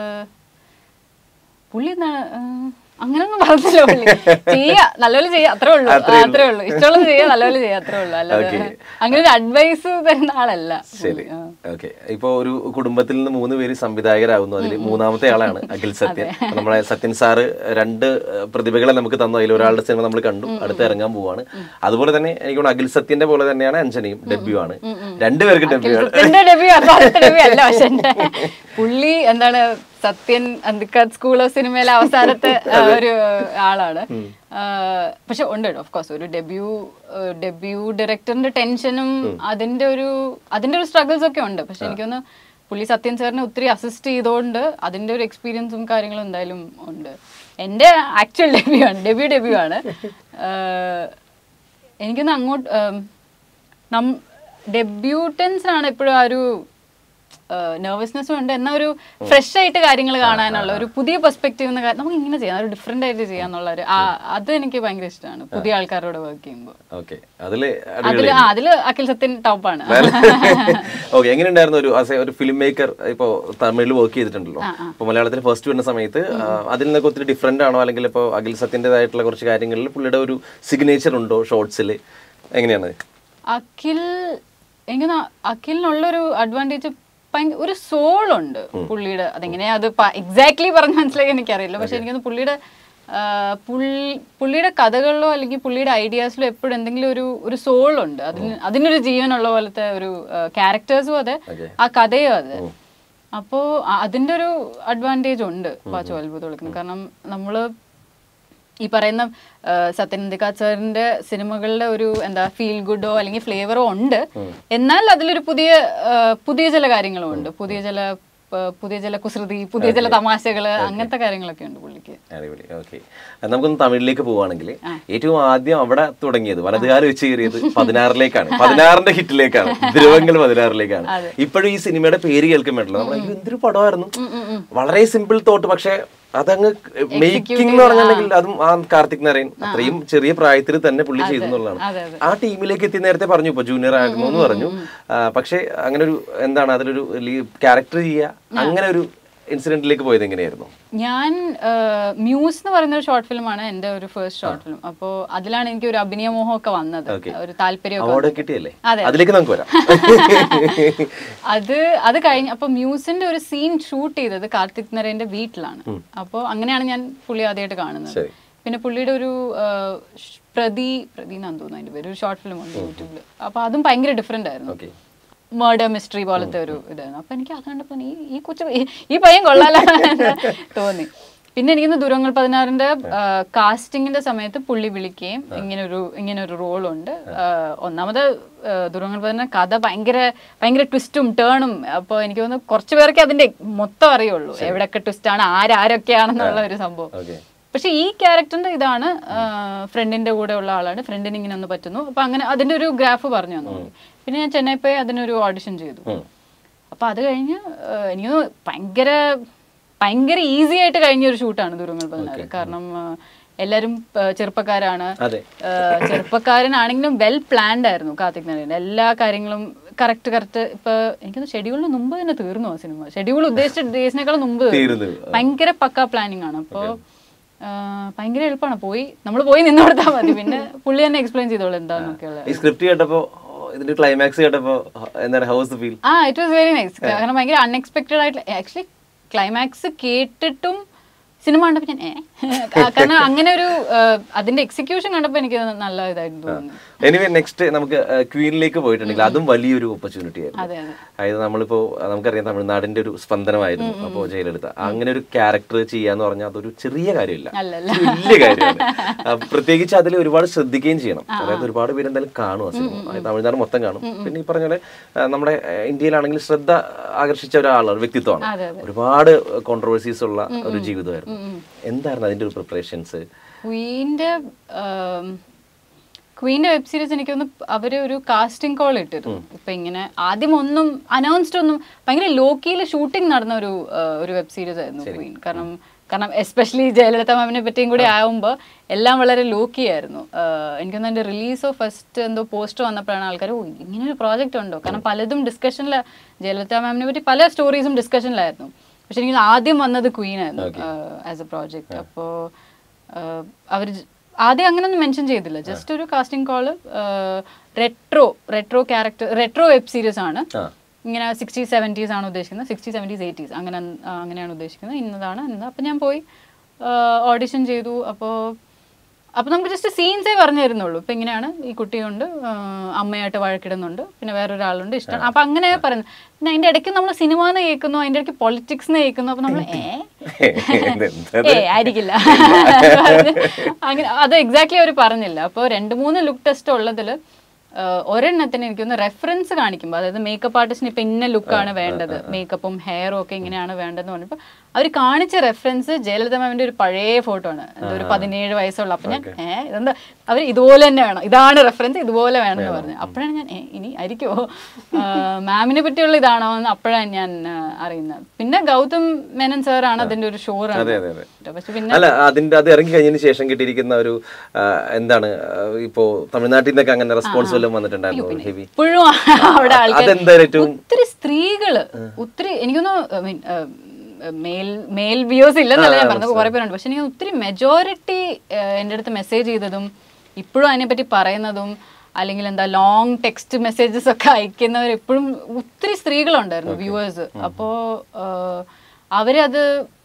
പുള്ളി എന്താണ് ആ, അങ്ങനൊന്നും പറഞ്ഞില്ല പുള്ളി ചെയ്യാ നല്ലപോലെ ചെയ്യാ അത്രേ ഉള്ളൂ ആ, അത്രേ ഉള്ളൂ ഇഷ്ടമുള്ളത് ചെയ്യാ നല്ലപോലെ ചെയ്യാ അത്രേ ഉള്ളൂ അല്ലാതെ അങ്ങനെ ഒരു അഡ്വൈസ് തരുന്ന ആളല്ല ശരി ഓക്കെ ഇപ്പൊ ഒരു കുടുംബത്തിൽ നിന്ന് മൂന്ന് പേര് സംവിധായകരാകുന്നു അതിൽ മൂന്നാമത്തെ ആളാണ് അഖിൽ സത്യൻ അപ്പൊ നമ്മളെ സത്യൻ സാറ് രണ്ട് ഏഹ്, പ്രതിഭകളെ നമുക്ക് തന്നു അതിൽ ഒരാളുടെ സിനിമ നമ്മൾ കണ്ടു അടുത്ത് ഇറങ്ങാൻ പോവാണ് അതുപോലെ തന്നെ എനിക്ക് തോന്നുന്നു അഖിൽ സത്യന്റെ പോലെ തന്നെയാണ് അഞ്ജനയും ഡെബ്യൂ ആണ് രണ്ടുപേർക്കും ഡെബ്യൂ ആണ് എന്റെ ഡെബ്യൂ അടുത്ത ഡെബ്യൂ അല്ല പക്ഷെ എന്റെ പുള്ളി എന്താണ് സത്യൻ അന്തിക്കാട് സ്കൂൾ ഓഫ് സിനിമയിലെ അവസാനത്തെ ആ, ഒരു ആളാണ് ആ, പക്ഷെ ഉണ്ട് ഓഫ് കോഴ്സ് ഒരു ഡെബ്യൂ ഡെബ്യൂ ഡയറക്ടറിന്റെ ടെൻഷനും അതിന്റെ ഒരു അതിന്റെ ഒരു സ്ട്രഗിൾസ് ഒക്കെ ഉണ്ട് പക്ഷെ എനിക്കൊന്ന് പുള്ളി സത്യൻ സാറിനെ ഒത്തിരി അസിസ്റ്റ് ചെയ്തുകൊണ്ട് അതിന്റെ ഒരു എക്സ്പീരിയൻസും കാര്യങ്ങളും എന്തായാലും ഉണ്ട് എന്റെ ആക്ച്വൽ ഡെബ്യൂ ആണ് ഡെബ്യൂ ഡെബ്യൂ ആണ് ആ, എനിക്കൊന്ന് അങ്ങോട്ട് ഉം, നം ഡെബ്യൂട്ടൻസിനാണ് എപ്പോഴും ആ ഒരു നെർവസ്നെസ് ഉണ്ട് എന്നാൽ ഒരു ഫ്രഷ് ആയിട്ട് കാര്യങ്ങൾ കാണാനുള്ള ഒരു പുതിയ പെർസ്പെക്റ്റീവ് എന്ന കാര്യം നമുക്ക് ഇങ്ങനെ ചെയ്യാം ഒരു ഡിഫറെന്റ് ആയിട്ട് ചെയ്യാന്നുള്ള ഒരു ആ അത് എനിക്ക് ഭയങ്കര ഇഷ്ടമാണ് പുതിയ ആൾക്കാരോട് വർക്ക് ചെയ്യുമ്പോൾ ഓക്കെ അതില് അതില് ആ അതില് അഖിൽ സത്യൻ ടോപ്പാണ് ഓക്കെ എങ്ങനെയുണ്ടായിരുന്നു ഒരു as a ഒരു ഫിലിം മേക്കർ ഇപ്പോ തമിഴിൽ വർക്ക് ചെയ്തിട്ടുണ്ടല്ലോ ഇപ്പൊ മലയാളത്തിൽ ഫസ്റ്റ് വരുന്ന സമയത്ത് ആ, അതിൽ നിന്നൊക്കെ ഒത്തിരി ഡിഫറെന്റ് ആണോ അല്ലെങ്കിൽ ഇപ്പോൾ അഖിൽ സത്യൻ്റെതായിട്ടുള്ള കുറച്ച് കാര്യങ്ങളിൽ പുള്ളിയുടെ ഒരു സിഗ്നേച്ചർ ഉണ്ടോ ഷോർട്സിൽ എങ്ങനെയാണ് അഖിൽ എനിക്ക് തോന്നുന്നു അഖിലിനുള്ളൊരു അഡ്വാൻറ്റേജ് ഭയങ്കര ഒരു സോൾ ഉണ്ട് പുള്ളിയുടെ അതെങ്ങനെയാ അത് എക്സാക്ട്ലി പറഞ്ഞ് മനസ്സിലാക്കി എനിക്കറിയില്ല പക്ഷെ എനിക്കൊന്ന് പുള്ളിയുടെ ആ, പുള്ളി പുള്ളിയുടെ കഥകളിലോ അല്ലെങ്കിൽ പുള്ളിയുടെ ഐഡിയാസിലോ എപ്പോഴും എന്തെങ്കിലും ഒരു ഒരു സോൾ ഉണ്ട് അതിന് അതിനൊരു ജീവനുള്ള പോലത്തെ ഒരു ക്യാരക്ടേഴ്സും അതെ Okay. ആ കഥയും അതെ അപ്പോ അ- അതിന്റെ ഒരു അഡ്വാൻറ്റേജ് ഉണ്ട് പാച്ചോ അത്ഭുതം വിളിക്കുന്നത് കാരണം നമ്മള് ഈ പറയുന്ന ആ, സത്യൻ അന്തിക്കാട് സാറിന്റെ സിനിമകളുടെ ഒരു എന്താ ഫീൽ ഗുഡോ അല്ലെങ്കിൽ ഫ്ലേവറോ ഉണ്ട് എന്നാൽ അതിലൊരു പുതിയ ആ, പുതിയ ചില കാര്യങ്ങളും ഉണ്ട് പുതിയ ചില ആ, പുതിയ ചില കുസൃതി പുതിയ ചില തമാശകള് അങ്ങനത്തെ കാര്യങ്ങളൊക്കെ ഉണ്ട് പുള്ളിക്ക് അടിപൊളി ഓക്കെ നമുക്കൊന്ന് തമിഴിലേക്ക് പോവുകയാണെങ്കിൽ ഏറ്റവും ആദ്യം അവിടെ തുടങ്ങിയത് വലതുകാലം വെച്ച് കയറിയത് പതിനാറിലേക്കാണ് പതിനാറിന്റെ ഹിറ്റിലേക്കാണ് ധ്രുവങ്ങൾ പതിനാറിലേക്കാണ് ഇപ്പോഴും ഈ സിനിമയുടെ പേര് കേൾക്കുമ്പോഴല്ലോ നമ്മൾ "അയ്യോ, എന്തൊരു പടമായിരുന്നു വളരെ സിമ്പിൾ തോട്ട് പക്ഷെ അതങ്ങ് മേക്കിംഗ് എന്ന് പറഞ്ഞിട്ടുണ്ടെങ്കിൽ അതും ആ കാർത്തിക് നാരായൺ അത്രയും ചെറിയ പ്രായത്തിൽ തന്നെ പുള്ളി ചെയ്തു എന്നുള്ളതാണ് അതെ, അതെ. ആ ടീമിലേക്ക് എത്തി നേരത്തെ പറഞ്ഞു ഇപ്പൊ ജൂനിയർ ആയിരുന്നു എന്ന് പറഞ്ഞു ആ, പക്ഷെ അങ്ങനെ ഒരു എന്താണ് അതിലൊരു ക്യാരക്ടർ ചെയ്യുക അങ്ങനെ ഒരു ഇൻസിഡന്റിലേക്ക് പോയത് എങ്ങനെയായിരുന്നു ഞാൻ മ്യൂസ് എന്ന് പറയുന്ന ഒരു ഷോർട്ട് ഫിലിമാണ് എൻ്റെ ഒരു ഫസ്റ്റ് ഷോർട്ട് ഫിലിം അപ്പോൾ അതിലാണ് എനിക്ക് ഒരു അഭിനയമോഹമൊക്കെ വന്നത് ഒരു താല്പര്യമൊക്കെ അവാർഡ് കിട്ടിയല്ലേ അതെ. അതിലേക്ക് നമുക്ക് വരാം അത് അത് കഴിഞ്ഞ് അപ്പൊ മ്യൂസിന്റെ ഒരു സീൻ ഷൂട്ട് ചെയ്തത് കാർത്തിക് നരേന്റെ വീട്ടിലാണ് അപ്പോൾ അങ്ങനെയാണ് ഞാൻ പുള്ളി ആദ്യമായിട്ട് കാണുന്നത് ശരി. പിന്നെ പുള്ളിയുടെ ഒരു ആ, ഷ്- പ്രതി പ്രതി എന്നാന്ന് തോന്നുന്നു അതിന്റെ പേര് ഒരു ഷോർട്ട് ഫിലിം ഉണ്ട് യൂട്യൂബിൽ അപ്പൊ അതും ഭയങ്കര ഡിഫറെന്റ് ആയിരുന്നു ഓക്കെ മേർഡർ മിസ്റ്ററി പോലത്തെ ഒരു ഇതായിരുന്നു അപ്പൊ എനിക്ക് അത് കണ്ടപ്പോ ഈ ഈ കൊച്ചു ഈ- ഈ പയ്യൻ കൊള്ളാലോ എന്ന് തോന്നി പിന്നെ എനിക്കിന്ന് ദുരങ്ങൾ പതിനാറിന്റെ കാസ്റ്റിംഗിന്റെ സമയത്ത് പുള്ളി വിളിക്കുകയും ഇങ്ങനെ ഒരു ഇങ്ങനെ ഒരു റോളുണ്ട് ഒന്നാമത് ദുരങ്ങൾ പതിനാറ് കഥ ഭയങ്കര ഭയങ്കര ട്വിസ്റ്റും ടേണും അപ്പോൾ എനിക്ക് തോന്നുന്നു കുറച്ച് പേർക്ക് അതിന്റെ മൊത്തം അറിയുള്ളൂ എവിടെയൊക്കെ ട്വിസ്റ്റ് ആണ് ആരാരൊക്കെയാണെന്നുള്ള ഒരു സംഭവം ഓക്കെ പക്ഷെ ഈ ക്യാരക്ടറിന്റെ ഇതാണ് ഫ്രണ്ടിന്റെ കൂടെ ഉള്ള ആളാണ് ഫ്രണ്ടിന് ഇങ്ങനെ ഒന്ന് പറ്റുന്നു അപ്പൊ അങ്ങനെ അതിന്റെ ഒരു ഗ്രാഫ് പറഞ്ഞു തന്നു പുള്ളി. പിന്നെ ഞാൻ ചെന്നൈ പോയി അതിനൊരു ഓഡിഷൻ ചെയ്തു അപ്പൊ അത് കഴിഞ്ഞ് ആ, എനിക്ക് തോന്നുന്നു ഭയങ്കര ഭയങ്കര ഈസി ആയിട്ട് കഴിഞ്ഞ ഒരു ഷൂട്ടാണ് ദുരങ്ങൾ പതിനാറ് കാരണം ആ, എല്ലാരും ആ, ചെറുപ്പക്കാരാണ് അതെ ആ, ചെറുപ്പക്കാരനാണെങ്കിലും വെൽ പ്ലാൻഡ് ആയിരുന്നു കാർത്തിക് നാരായണൻ എല്ലാ കാര്യങ്ങളും കറക്റ്റ് കറക്റ്റ് ഇപ്പൊ എനിക്കൊന്ന് ഷെഡ്യൂളിന് മുമ്പ് തന്നെ തീർന്നു ആ സിനിമ ഷെഡ്യൂൾ ഉദ്ദേശിച്ച ഡേയ്സിനേക്കാളും മുമ്പ് തീർന്നു. തീർന്നു. ഭയങ്കര പക്ക പ്ലാനിങ് ആണ് അപ്പോൾ ഭയങ്കര എളുപ്പമാണ് പോയി നമ്മൾ പോയി നിന്ന് കൊടുത്താൽ മതി പിന്നെ പുള്ളി തന്നെ എക്സ്പ്ലെയിൻ ചെയ്തോളൂ എന്താന്നൊക്കെയുള്ള ഈ സ്ക്രിപ്റ്റ് കേട്ടപ്പോ ഇതിന്റെ ക്ലൈമാക്സ് കേട്ടപ്പോ എന്താണ് ഹൗസ് ഫീൽ ആ ഇറ്റ് വാസ് വെരി നൈസ് കാരണം ഭയങ്കര അൺഎക്സ്പെക്റ്റഡ് ആയിട്ട് ആക്ച്വലി ക്ലൈമാക്സ് കേട്ടിട്ടും സിനിമ കണ്ടപ്പോൾ ഞാൻ ഏ കാരണം അങ്ങനെ ഒരു ആ, അതിന്റെ എക്സിക്യൂഷൻ കണ്ടപ്പോൾ എനിക്ക് നല്ല ഇതായിട്ട് തോന്നി എനിവേ നെക്സ്റ്റ് നമുക്ക് ക്വീനിലേക്ക് പോയിട്ടുണ്ടെങ്കിൽ അതും വലിയൊരു ഓപ്പർച്യൂണിറ്റി ആയിരുന്നു അതെ അതെ അതായത് നമ്മളിപ്പോ നമുക്കറിയാം തമിഴ്നാടിന്റെ ഒരു സ്പന്ദനമായിരുന്നു അപ്പോ ജയലളിത അങ്ങനെ ഒരു ക്യാരക്ടർ ചെയ്യാന്ന് പറഞ്ഞാൽ അതൊരു ചെറിയ കാര്യമില്ല അല്ലല്ല ഒരു വലിയ കാര്യമാണ് ആ, പ്രത്യേകിച്ച് അതിൽ ഒരുപാട് ശ്രദ്ധിക്കുകയും ചെയ്യണം അതായത് ഒരുപാട് പേര് എന്തായാലും കാണും ആ സിനിമ അതായത് തമിഴ്നാട് മൊത്തം കാണും പിന്നെ ഈ പറഞ്ഞ പോലെ ആ, നമ്മുടെ ആ, ഇന്ത്യയിലാണെങ്കിൽ ശ്രദ്ധ ആകർഷിച്ച ഒരാളാണ് വ്യക്തിത്വമാണ് അതെ അതെ ഒരുപാട് കോൺട്രവേഴ്സീസ് ഉള്ള ഒരു ജീവിതമായിരുന്നു എന്തായിരുന്നു അതിന്റെ ഒരു പ്രിപ്പറേഷൻസ് ക്വീൻ്റെ ക്വീൻ്റെ വെബ് സീരീസ് എനിക്കൊന്ന് അവര് ഒരു കാസ്റ്റിംഗ് കോൾ ഇട്ടിരുന്നു ഇപ്പൊ ഇങ്ങനെ ആദ്യം ഒന്നും അനൗൺസ്ഡ് ഒന്നും ഭയങ്കര ലോക്കിയിൽ ഷൂട്ടിംഗ് നടന്ന ഒരു ആ, ഒരു വെബ് സീരീസ് ആയിരുന്നു ക്വീൻ കാരണം കാരണം എസ്പെഷ്യലി ജയലളിത മാമിനെ പറ്റിയും കൂടി ആവുമ്പോൾ എല്ലാം വളരെ ലോക്കി ആയിരുന്നു ആഹ് എനിക്കൊന്ന് എൻ്റെ റിലീസോ ഫസ്റ്റ് എന്തോ പോസ്റ്റർ വന്നപ്പോഴാണ് ആൾക്കാർ ഓ ഇങ്ങനെ ഒരു പ്രോജക്റ്റ് ഉണ്ടോ കാരണം പലതും ഡിസ്കഷനിൽ ജയലളിത മാമിനെ പറ്റി പല സ്റ്റോറീസും ഡിസ്കഷനിലായിരുന്നു പക്ഷെ എനിക്ക് ആദ്യം വന്നത് ക്വീൻ ആയിരുന്നു ആസ് എ പ്രോജക്റ്റ് അപ്പോൾ അവർ ആദ്യം അങ്ങനെയൊന്നും മെൻഷൻ ചെയ്തില്ല ജസ്റ്റ് ഒരു casting call retro retro character retro web series ആണ് ആ ഇങ്ങനെ സിക്സ്റ്റി സെവൻറ്റീസ് ആണ് ഉദ്ദേശിക്കുന്നത് സിക്സ്റ്റി സെവൻറ്റീസ് എയ്റ്റീസ് അങ്ങനെ ആ, അങ്ങനെയാണ് ഉദ്ദേശിക്കുന്നത് ഇന്നതാണ് ഇന്ന് അപ്പം ഞാൻ പോയി ഓഡിഷൻ ചെയ്തു അപ്പോൾ അപ്പോൾ നമുക്ക് ജസ്റ്റ് സീൻസേ പറഞ്ഞു തരുന്നുള്ളൂ ഇപ്പം ഇങ്ങനെയാണ് ഈ കുട്ടിയുണ്ട് ആ, അമ്മയായിട്ട് വഴക്കിടുന്നുണ്ട് പിന്നെ വേറൊരാളുണ്ട് ഇഷ്ടമാണ് അപ്പം അങ്ങനെ പറയുന്നത് പിന്നെ അതിൻ്റെ ഇടയ്ക്ക് നമ്മൾ സിനിമ എന്ന് കേൾക്കുന്നു അതിൻ്റെ ഇടയ്ക്ക് പൊളിറ്റിക്സ് എന്ന് കേൾക്കുന്നു അപ്പം നമ്മൾ ഏ ഇതെന്തത്? ഏ ആയിരിക്കില്ല അങ്ങനെ അത് എക്സാക്ട്ലി അവർ പറഞ്ഞില്ല അപ്പോൾ രണ്ട് മൂന്ന് ലുക്ക് ടെസ്റ്റ് ഉള്ളതിൽ ഒരെണ്ണത്തിന് എനിക്കൊന്ന് റെഫറൻസ് കാണിക്കുമ്പോൾ അതായത് മേക്കപ്പ് ആർട്ടിസ്റ്റിന് ഇപ്പം ഇന്ന ലുക്കാണ് വേണ്ടത് മേക്കപ്പും ഹെയറും ഒക്കെ ഇങ്ങനെയാണ് വേണ്ടതെന്ന് പറഞ്ഞപ്പോൾ അവർ കാണിച്ച റെഫറൻസ് ജയലളിത മാമിന്റെ ഒരു പഴയ ഫോട്ടോ ആണ് എന്തോ ഒരു പതിനേഴ് വയസ്സുള്ള അപ്പൊ ഞാൻ ഏഹ് ഇതെന്താ അവർ ഇതുപോലെ തന്നെ വേണം ഇതാണ് റെഫറൻസ് ഇതുപോലെ വേണം എന്ന് പറഞ്ഞു അപ്പോഴാണ് ഞാൻ "ഏ, ഇനി ആയിരിക്കുമോ മാമിനെ പറ്റിയുള്ള ഇതാണോ എന്ന് അപ്പോഴാണ് ഞാൻ ആ, അറിയുന്നത് പിന്നെ ഗൗതം മേനൻ സാറാണ് അതിന്റെ ഒരു ഷോ അതെ അതെ അതെ പക്ഷെ പിന്നെ അല്ല അതിന്റെ അത് ഇറങ്ങി കഴിഞ്ഞതിന് ശേഷം കിട്ടിയിരിക്കുന്ന ഒരു ആ, എന്താണ് ആ, ഇപ്പോ തമിഴ്നാട്ടിൽ നിന്നൊക്കെ അങ്ങനെ റെസ്പോൺസ് വല്ലതും വന്നിട്ടുണ്ടായിരുന്നു ഹെവി ഇപ്പോഴും അവിടെ ആൾക്കാർ അതെന്തായാലും ഏറ്റവും ഒത്തിരി സ്ത്രീകള് ഒത്തിരി എനിക്കൊന്ന് മീൻ മെയിൽ മെയിൽ വ്യൂസ് ഇല്ലെന്നല്ല ഞാൻ പറഞ്ഞത് കുറെ പേരുണ്ട് പക്ഷെ എനിക്ക് ഒത്തിരി മെജോറിറ്റി എൻ്റെ അടുത്ത് മെസ്സേജ് ചെയ്തതും ഇപ്പോഴും അതിനെപ്പറ്റി പറയുന്നതും അല്ലെങ്കിൽ എന്താ ലോങ് ടെക്സ്റ്റ് മെസ്സേജസ് ഒക്കെ അയക്കുന്നവർ എപ്പോഴും ഒത്തിരി സ്ത്രീകളുണ്ടായിരുന്നു വ്യൂവേഴ്സ് അപ്പോൾ അവരത്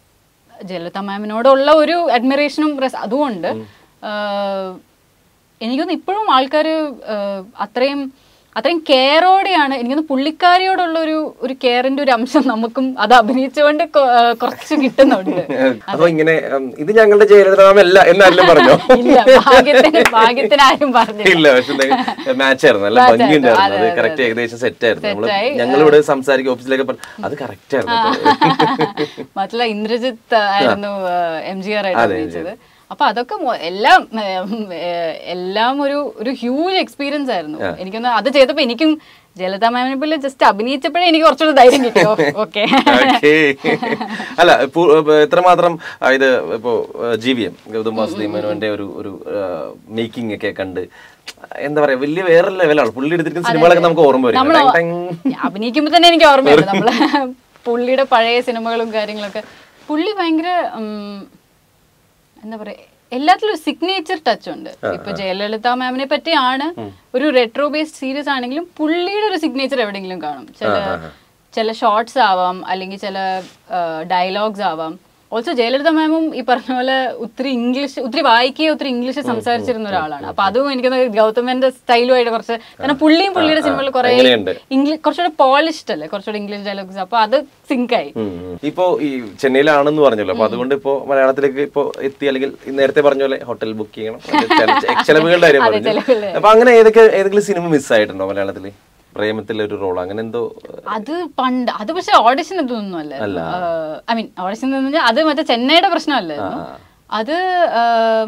ജയലളിത മാമിനോടുള്ള ഒരു അഡ്മിറേഷനും അതുകൊണ്ട് ആഹ് എനിക്കൊന്ന് ഇപ്പോഴും ആൾക്കാർ അത്രയും അത്രയും കെയറോടെയാണ് എനിക്കൊന്ന് പുള്ളിക്കാരിയോടുള്ള ഒരു ഒരു കെയറിന്റെ ഒരു അംശം നമുക്കും അത് അഭിനയിച്ചുകൊണ്ട് കൊ- ആ, കുറച്ച് കിട്ടുന്നുണ്ട് അപ്പൊ ഇങ്ങനെ ഉം, ഇത് ഞങ്ങളുടെ ജയലളിതമല്ല എന്നാരും പറഞ്ഞോ ഇല്ല ഭാഗ്യത്തിന് ഭാഗ്യത്തിന് ആരും പറഞ്ഞില്ല ഇല്ല പക്ഷെ മാച്ച് ആയിരുന്നു നല്ല Match ഭംഗിയുണ്ടായിരുന്നു ആയിരുന്നു. അത് അതെ, കറക്റ്റ് ഏകദേശം സെറ്റ് ആയിരുന്നു നമ്മള് Set ആയി. ഞങ്ങളിവിടെ സംസാരിക്കും ഓഫീസിലേക്ക് പറഞ്ഞു അത് കറക്റ്റ് ആയിരുന്നു മാത്രല്ല ഇന്ദ്രജിത്ത് ആയിരുന്നു എം ജി ആർ ആയിട്ട് അഭിനയിച്ചത് അപ്പൊ അതൊക്കെ മൊ- എല്ലാം ഉം, ഏഹ്, എല്ലാം ഒരു ഒരു ഹ്യൂജ് എക്സ്പീരിയൻസ് ആയിരുന്നു എനിക്കൊന്ന് അത് ചെയ്തപ്പോ എനിക്കും ജലത മാമിനെ പോലെ ജസ്റ്റ് അഭിനയിച്ചപ്പോഴേ എനിക്ക് കുറച്ചുകൂടെ ധൈര്യം കിട്ടിയോ ഓക്കെ ഓക്കേ. അല്ല ഇപ്പൊ എത്രമാത്രം ആ, ഇത് ഇപ്പോ ജി വി എം ഗൗതം വാസുദേവന്റെ ഒരു ഒരു മേക്കിംഗ് ഒക്കെ കണ്ട് എന്താ പറയാ വലിയ വേറെ ലെവലാണ് പുള്ളി എടുത്തിരിക്കുന്ന സിനിമകളൊക്കെ നമുക്ക് ഓർമ്മ വരും നമ്മള് ടങ് ടങ്. അഭിനയിക്കുമ്പോ തന്നെ എനിക്ക് ഓർമ്മയുണ്ട് നമ്മള് പുള്ളിയുടെ പഴയ സിനിമകളും കാര്യങ്ങളൊക്കെ പുള്ളി ഭയങ്കര ഉം, എന്താ പറയാ എല്ലാത്തിലും ഒരു സിഗ്നേച്ചർ ടച്ച് ഉണ്ട് ഇപ്പൊ ജയലളിത മാമിനെ പറ്റിയാണ് ഒരു റെട്രോ ബേസ്ഡ് സീരീസ് ആണെങ്കിലും പുള്ളിയുടെ ഒരു സിഗ്നേച്ചർ എവിടെയെങ്കിലും കാണും ചില ചില ഷോർട്സ് ആവാം അല്ലെങ്കിൽ ചില ഡയലോഗ്സ് ആവാം ഓൾസോ ജയലളിത മാമും ഈ പറഞ്ഞ പോലെ ഒത്തിരി ഇംഗ്ലീഷ് ഒത്തിരി വായിക്കുകയും ഒത്തിരി ഇംഗ്ലീഷ് സംസാരിച്ചിരുന്ന ഒരാളാണ് അപ്പൊ അതും എനിക്ക് തോന്നുന്നു ഗൗതമന്റെ സ്റ്റൈലുമായിട്ട് കുറച്ച് കാരണം പുള്ളിയും പുള്ളിയുടെ സിനിമകളിൽ കുറെ അങ്ങനെയുണ്ട്. ഇംഗ്ലീഷ് കുറച്ചുകൂടെ പോളിഷ്ഡ് അല്ലേ കുറച്ചുകൂടെ ഇംഗ്ലീഷ് ഡയലോഗ്സ് അപ്പൊ അത് സിങ്ക് ആയി ഉം, ഉം. ഇപ്പോ ഈ ചെന്നൈയിലാണെന്ന് പറഞ്ഞല്ലോ അപ്പൊ അതുകൊണ്ട് ഇപ്പോ മലയാളത്തിലേക്ക് ഇപ്പോ എത്തി അല്ലെങ്കിൽ ഈ നേരത്തെ പറഞ്ഞ പോലെ ഹോട്ടൽ ബുക്ക് ചെയ്യണം അത് ചെല- ചെലവുകളുടെ കാര്യം പറഞ്ഞു ചെലവുകളുടെ. അപ്പൊ അങ്ങനെ ഏതൊക്കെ ഏതെങ്കിലും സിനിമ മിസ്സായിട്ടുണ്ടോ മലയാളത്തില് പ്രേമത്തിലെ ഒരു റോൾ അങ്ങനെ എന്തോ അത് പണ്ട് അത് പക്ഷെ ഓഡിഷൻ ഇതൊന്നും അല്ല ഐ മീൻ ഓഡിഷൻ എന്ന് പറഞ്ഞാൽ അത് മറ്റേ ചെന്നൈയുടെ പ്രശ്നമല്ലായിരുന്നു അത് ആഹ്,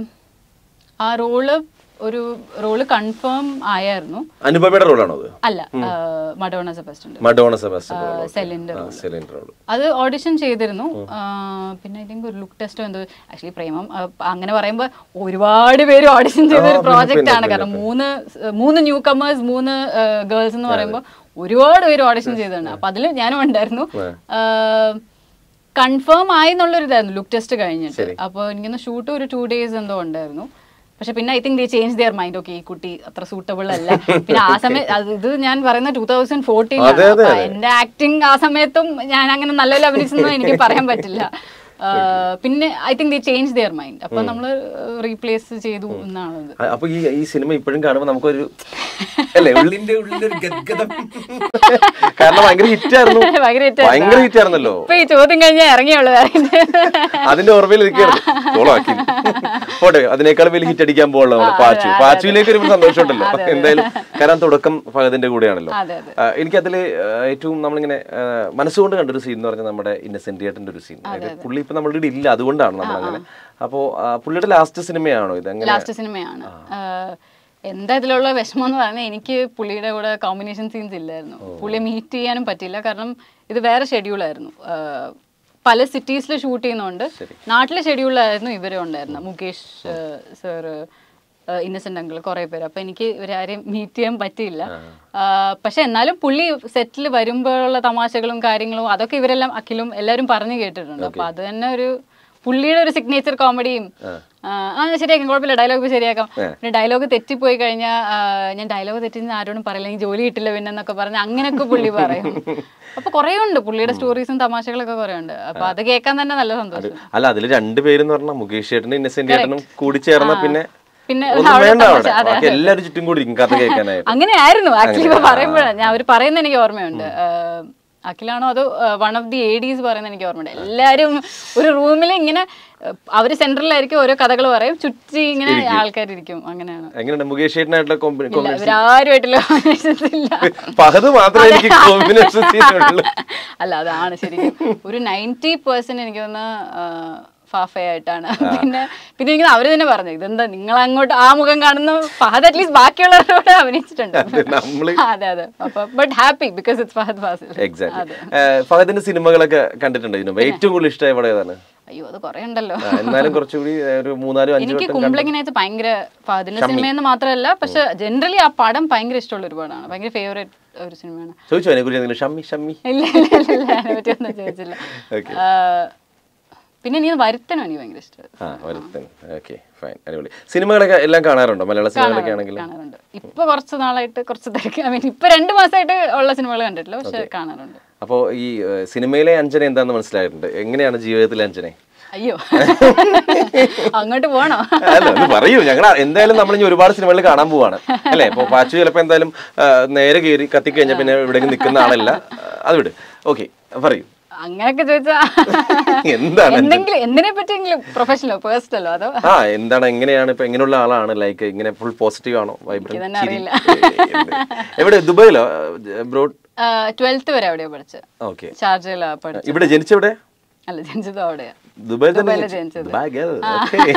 ആ റോള് ഒരു റോള് കൺഫേം ആയായിരുന്നു അനുപമയുടെ റോളാണോ അത് അല്ല മഡോണ സെബസ്റ്റ്യൻ മഡോണ സെബാസ്റ്റ്യൻ സെലിന്റെ സിലിണ്ടർ റോൾ അത് ഓഡിഷൻ ചെയ്തിരുന്നു ആ, പിന്നെ ഐ തിങ്ക് ഒരു ലുക്ക് ടെസ്റ്റോ എന്തോ ആക്ച്വലി പ്രേമം ആ, അങ്ങനെ പറയുമ്പോൾ ഒരുപാട് പേര് ഓഡിഷൻ ചെയ്ത ഒരു പ്രോജക്റ്റ് ആണ് കാരണം മൂന്ന് സ് മൂന്ന് ന്യൂ കമേഴ്സ് മൂന്ന് ഗേൾസ് എന്ന് പറയുമ്പോൾ ഒരുപാട് പേര് ഓഡിഷൻ ചെയ്തതാണ് അപ്പൊ അതിൽ ഞാനും ഉണ്ടായിരുന്നു കൺഫേം ആയി എന്നുള്ളൊരു ഇതായിരുന്നു ലുക്ക് ടെസ്റ്റ് കഴിഞ്ഞിട്ട് അപ്പോൾ എനിക്കൊന്ന് ഷൂട്ട് ഒരു ടു ഡേയ്സ് എന്തോ ഉണ്ടായിരുന്നു പക്ഷെ പിന്നെ I think they change their mind okay ഈ കുട്ടി അത്ര സൂട്ടബിൾ അല്ല പിന്നെ ആ സമയത്ത് അത് ഇത് ഞാൻ പറയുന്ന ടൂ തൗസൻഡ് ഫോർട്ടീൻ എന്റെ ആക്ടിങ് ആ സമയത്തും ഞാൻ അങ്ങനെ നല്ലപോലെ അഭിനയിച്ചെന്ന് എനിക്ക് പറയാൻ പറ്റില്ല ആ, പിന്നെ I think they change their mind അപ്പൊ നമ്മൾ റീപ്ലേസ് ചെയ്തു എന്നാണത് അപ്പൊ ഈ ഈ സിനിമ ഇപ്പോഴും കാണുമ്പോൾ നമുക്കൊരു അല്ലേ ഉള്ളിന്റെ ഉള്ളിലൊരു ഗദ്ഗതം കാരണം ഭയങ്കര ഹിറ്റ് ആയിരുന്നു ഭയങ്കര hit ഭയങ്കര ഹിറ്റ് ആയിരുന്നല്ലോ ഇപ്പൊ ഈ ചോദ്യം കഴിഞ്ഞാൽ ഇറങ്ങിയുള്ളൂ വേറെ അതിന്റെ ഓർമ്മയിൽ ഇരിക്കുകയാണ് കോളാക്കി പോട്ടെ അതിനേക്കാൾ വലിയ ഹിറ്റ് അടിക്കാൻ പോകുള്ള പാച്ചു പാച്ചുവിലേക്ക് ഒരു സന്തോഷമുണ്ടല്ലോ എന്തായാലും കാരണം തുടക്കം ഫഹദിന്റെ കൂടെയാണല്ലോ അതെ അതെ ആ, എനിക്കതില് ആ, ഏറ്റവും നമ്മളിങ്ങനെ ആ, മനസ്സുകൊണ്ട് കണ്ടൊരു സീൻ എന്ന് പറഞ്ഞാൽ നമ്മുടെ ഇന്നസെന്റ് ഏട്ടന്റെ ഒരു സീൻ പുള്ളി ഇപ്പൊ നമ്മളുടെ ഇവിടെ ഇല്ല അതുകൊണ്ടാണ് നമ്മൾ അങ്ങനെ അപ്പോ ആ, പുള്ളിയുടെ ലാസ്റ്റ് സിനിമയാണോ ഇത് അങ്ങനെ ലാസ്റ്റ് സിനിമയാണ് ആഹ് എന്താ ഇതിലുള്ള വിഷമം എന്ന് പറഞ്ഞാൽ എനിക്ക് പുള്ളിയുടെ കൂടെ കോമ്പിനേഷൻ സീൻസ് ഇല്ലായിരുന്നു പുള്ളിയെ മീറ്റ് ചെയ്യാനും പറ്റില്ല കാരണം ഇത് വേറെ ഷെഡ്യൂളായിരുന്നു പല സിറ്റീസിൽ ഷൂട്ട് ചെയ്യുന്നതുകൊണ്ട് നാട്ടിലെ ഷെഡ്യൂളിലായിരുന്നു ഇവരും ഉണ്ടായിരുന്നത് മുകേഷ് സാറ് ഇന്നസെന്റ് അങ്കിൾ കുറെ പേര് അപ്പൊ എനിക്ക് ഇവരാരെയും മീറ്റ് ചെയ്യാൻ പറ്റിയില്ല ആഹ് പക്ഷെ എന്നാലും പുള്ളി സെറ്റിൽ വരുമ്പോഴുള്ള തമാശകളും കാര്യങ്ങളും അതൊക്കെ ഇവരെല്ലാം അഖിലും എല്ലാവരും പറഞ്ഞു കേട്ടിട്ടുണ്ട് അപ്പൊ അത് തന്നെ ഒരു പുള്ളിയുടെ ഒരു സിഗ്നേച്ചർ കോമഡിയും ആ ശരിയാക്കാം കുഴപ്പമില്ല ഡയലോഗ് ശരിയാക്കാം പിന്നെ ഡയലോഗ് തെറ്റിപ്പോയി കഴിഞ്ഞാൽ ഞാൻ ഡയലോഗ് തെറ്റിന്ന് ആരോടും പറയില്ല എനിക്ക് ജോലി കിട്ടില്ല പിന്നെ എന്നൊക്കെ പറഞ്ഞ് അങ്ങനെയൊക്കെ പുള്ളി പറയും അപ്പൊ കുറേ ഉണ്ട് പുള്ളിയുടെ സ്റ്റോറീസും തമാശകളൊക്കെ കുറേ ഉണ്ട് അപ്പൊ അത് കേൾക്കാൻ തന്നെ നല്ല സന്തോഷം അല്ല അതിൽ രണ്ടുപേരെന്ന് പറഞ്ഞാൽ മുകേഷ് ചേട്ടനും ഇന്നസെന്റ് ഏട്ടനും കൂടി ചേർന്ന പിന്നെ പിന്നെ ഒന്നും അവിടെ വേണ്ട തമാശ, അവിടെ അതെ, ബാക്കി എല്ലാവരും ചുറ്റും കൂടി ഇരിക്കും കഥ കേൾക്കാനായിട്ട് അങ്ങനെയായിരുന്നു ആക്ച്വലി ഇപ്പൊ പറയുമ്പോഴാണ് ഞാൻ അവർ പറയുന്നത് എനിക്ക് ഓർമ്മയുണ്ട് ആഹ് അഖിലാണോ അതോ വൺ ഓഫ് ദി എഡീസ് പറയുന്നത് എനിക്ക് ഓർമ്മയുണ്ട് എല്ലാരും ഒരു റൂമിൽ ഇങ്ങനെ അഹ് അവര് സെന്ററിലായിരിക്കും ഓരോ കഥകൾ പറയും ചുറ്റി ഇങ്ങനെ ആൾക്കാരിരിക്കും അങ്ങനെയാണ് എങ്ങനെയുണ്ട് മുകേഷ് ചേട്ടനായിട്ടുള്ള ഇല്ല കോമ്പിനേഷൻ ഇവരാരുമായിട്ടുള്ള combinations ഇല്ല ഫഹദ് മാത്രമേ എനിക്ക് കോമ്പിനേഷൻ ഉള്ളൂ അല്ല അതാണ് ശരിക്കും ഒരു നയൻറ്റി പെർസെന്റ് എനിക്ക് തോന്നുന്ന ഫാഫയായിട്ടാണ് പിന്നെ പിന്നെ എനിക്ക് അവര് തന്നെ പറഞ്ഞു ഇതെന്താ നിങ്ങൾ അങ്ങോട്ട് ആ മുഖം കാണുന്ന ഫഹദ് അറ്റ്ലീസ്റ്റ് ബാക്കിയുള്ളവരോട് അഭിനയിച്ചിട്ടുണ്ട് നമ്മള് അതെ അതെ അപ്പൊ but happy because it's Fahadh Faasil exact ഫഹദിന്റെ സിനിമകളൊക്കെ കണ്ടിട്ടുണ്ട് ഇതിനു മുമ്പ് ഏറ്റവും കൂടുതൽ ഇഷ്ടമായ പടം ഏതാണ് അയ്യോ അത് കുറെ ഉണ്ടല്ലോ ആ, എന്നാലും കുറച്ചുകൂടി ഏ, ഒരു മൂന്നാലും അഞ്ചു എനിക്ക് വട്ടം കുമ്പളങ്ങിനകത്ത് ഭയങ്കര ഫഹദിന്റെ സിനിമയെന്ന് മാത്രമല്ല പക്ഷെ ജനറലി ആ പടം ഭയങ്കര ഇഷ്ടമുള്ള ഒരു പടമാണ് ഭയങ്കര ഫേവറേറ്റ് ഒരു സിനിമയാണ് ചോദിച്ചോ അതിനെ കുറിച്ച് എന്തെങ്കിലും ഷമ്മി ഷമ്മി ഇല്ല ഇല്ല ഇല്ല, ഇല്ല അതിനെ പറ്റിയൊന്നും ചോദിച്ചില്ല Okay. ആ, പിന്നെ നീ വരുത്തനും എനിക്ക് ഭയങ്കര ഇഷ്ടം ആ വരുത്തൻ ഓക്കെ ഫൈൻ അടിപൊളി സിനിമകളൊക്കെ എല്ലാം കാണാറുണ്ടോ മലയാള സിനിമകളൊക്കെ ആണെങ്കിലും കാണാറുണ്ട് ഇപ്പൊ കുറച്ച് നാളായിട്ട് കുറച്ച് തിരക്ക് ഐ മീൻ ഇപ്പൊ രണ്ടു മാസമായിട്ട് ഉള്ള സിനിമകൾ കണ്ടിട്ടില്ല പക്ഷെ കാണാറുണ്ട് അപ്പോൾ ഈ ഏ, സിനിമയിലെ അഞ്ജന എന്താണെന്ന് മനസ്സിലായിട്ടുണ്ട് എങ്ങനെയാണ് ജീവിതത്തിലെ അഞ്ജനെ അയ്യോ അങ്ങോട്ട് പോണോ അല്ല ഒന്ന് പറയൂ ഞങ്ങൾ എന്തായാലും നമ്മൾ ഇനി ഒരുപാട് സിനിമകൾ കാണാൻ പോവാണ് അല്ലേ ഇപ്പൊ പാച്ചു ചിലപ്പോ എന്തായാലും ആ, നേരെ കയറി കത്തിക്കഴിഞ്ഞാൽ പിന്നെ ഇവിടെ നിൽക്കുന്ന ആളല്ല ആ, അത് വിട് ഓക്കെ പറയൂ അങ്ങനെയൊക്കെ ചോദിച്ചാ എന്താണ് എന്തെങ്കിലും എന്തിനെ പറ്റിയെങ്കിലും പ്രൊഫഷണലോ പേഴ്സണലോ അതോ ആ എന്താണ് എങ്ങനെയാണ് ഇപ്പൊ എങ്ങനെയുള്ള ആളാണ് ലൈക്ക് ഇങ്ങനെ ഫുൾ പോസിറ്റീവ് ആണോ വൈബ്രന്റ് തന്നെ അറിയില്ല. എവിടെ ദുബൈയിലോ ബ്രോഡ് ട്വൽത്ത് വരെ അവിടെയാ പഠിച്ചത് ഓക്കെ ഷാർജയിലാ പഠിച്ചത് ഇവിടെ ജനിച്ചെവിടെ അല്ല ജനിച്ചത് അവിടെയാ ദുബായിൽ തന്നെ ദുബായിലാ ജനിച്ചത്? ജനിച്ചത്. ദുബായ് girl. Okay.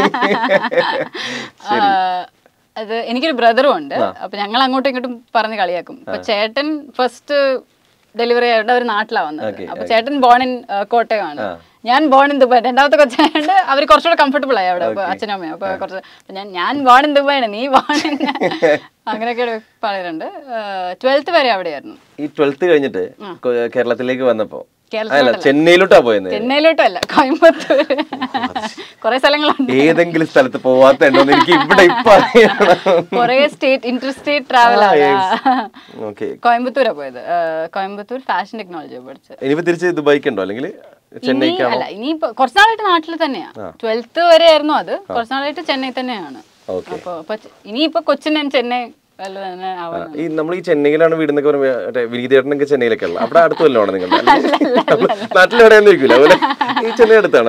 ആ, അത് എനിക്കൊരു ബ്രദറും ഉണ്ട് അപ്പൊ ഞങ്ങൾ അങ്ങോട്ടും ഇങ്ങോട്ടും പറഞ്ഞ് കളിയാക്കും അപ്പൊ ചേട്ടൻ ഫസ്റ്റ് ഡെലിവറി ആയിട്ട് അവർ നാട്ടിലാ വന്നത് അപ്പൊ ചേട്ടൻ ബോൺ ഇൻ കോട്ടയമാണ് ഞാൻ ബോൺ ഇൻ ദുബായ് രണ്ടാമത്തെ കൊച്ചായതുകൊണ്ട് അവർ കുറച്ചുകൂടെ കംഫർട്ടബിൾ ആയി അവിടെ അപ്പൊ അച്ഛനും അമ്മയും അപ്പൊ കുറച്ച് അപ്പൊ ഞാൻ ഞാൻ ബോൺ ഇൻ ദുബായാണ് നീ ബോൺ ഇൻ അങ്ങനെയൊക്കെ പറയാറുണ്ട് ട്വൽത്ത് വരെ അവിടെയായിരുന്നു ഈ ട്വൽത്ത് കഴിഞ്ഞിട്ട് കൊ- കേരളത്തിലേക്ക് വന്നപ്പോ കേരളത്തിലോട്ടല്ല. അല്ല ചെന്നൈയിലോട്ടാ പോയത് ചെന്നൈയിലോട്ടും അല്ല കോയമ്പത്തൂർ കുറെ സ്ഥലങ്ങളുണ്ട് ഏതെങ്കിലും സ്ഥലത്ത് പോവാത്ത ഉണ്ടോന്ന് എനിക്ക് ഇവിടെ ഇപ്പൊ അറിയണം കുറെ സ്റ്റേറ്റ് ഇന്റർ സ്റ്റേറ്റ് ട്രാവൽ ആണ് ഓക്കെ കോയമ്പത്തൂരാ പോയത് ആ, കോയമ്പത്തൂർ ഫാഷൻ ടെക്നോളജി പഠിച്ചത് ഇനിയിപ്പോ തിരിച്ച് ദുബായിക്ക് ഉണ്ടോ അല്ലെങ്കിൽ ഇനി ചെന്നൈക്കാണോ അല്ല ഇനിയിപ്പോ കുറച്ച് നാളായിട്ട് നാട്ടിൽ തന്നെയാ ട്വൽത്ത് വരെ ആയിരുന്നു അത് കുറച്ച് നാളായിട്ട് ചെന്നൈ തന്നെയാണ് ഓക്കെ അപ്പൊ അപ്പൊ ഇനിയിപ്പോ കൊച്ചിൻ ഞാൻ ചെന്നൈ വല്ല തന്നെ ആവാൻ ഈ നമ്മൾ ഈ ചെന്നൈയിലാണ് വീടെന്നൊക്കെ പറയുമ്പോൾ മറ്റേ വിനീതേട്ടനൊക്കെ ചെന്നൈയിലൊക്കെ ഉള്ള അവിടെ അടുത്ത് വല്ലതാണ് നിങ്ങളുടെ നാട്ടിലെവിടെയൊന്നും ഇരിക്കില്ല അതുപോലെ ഈ ചെന്നൈ അടുത്താണോ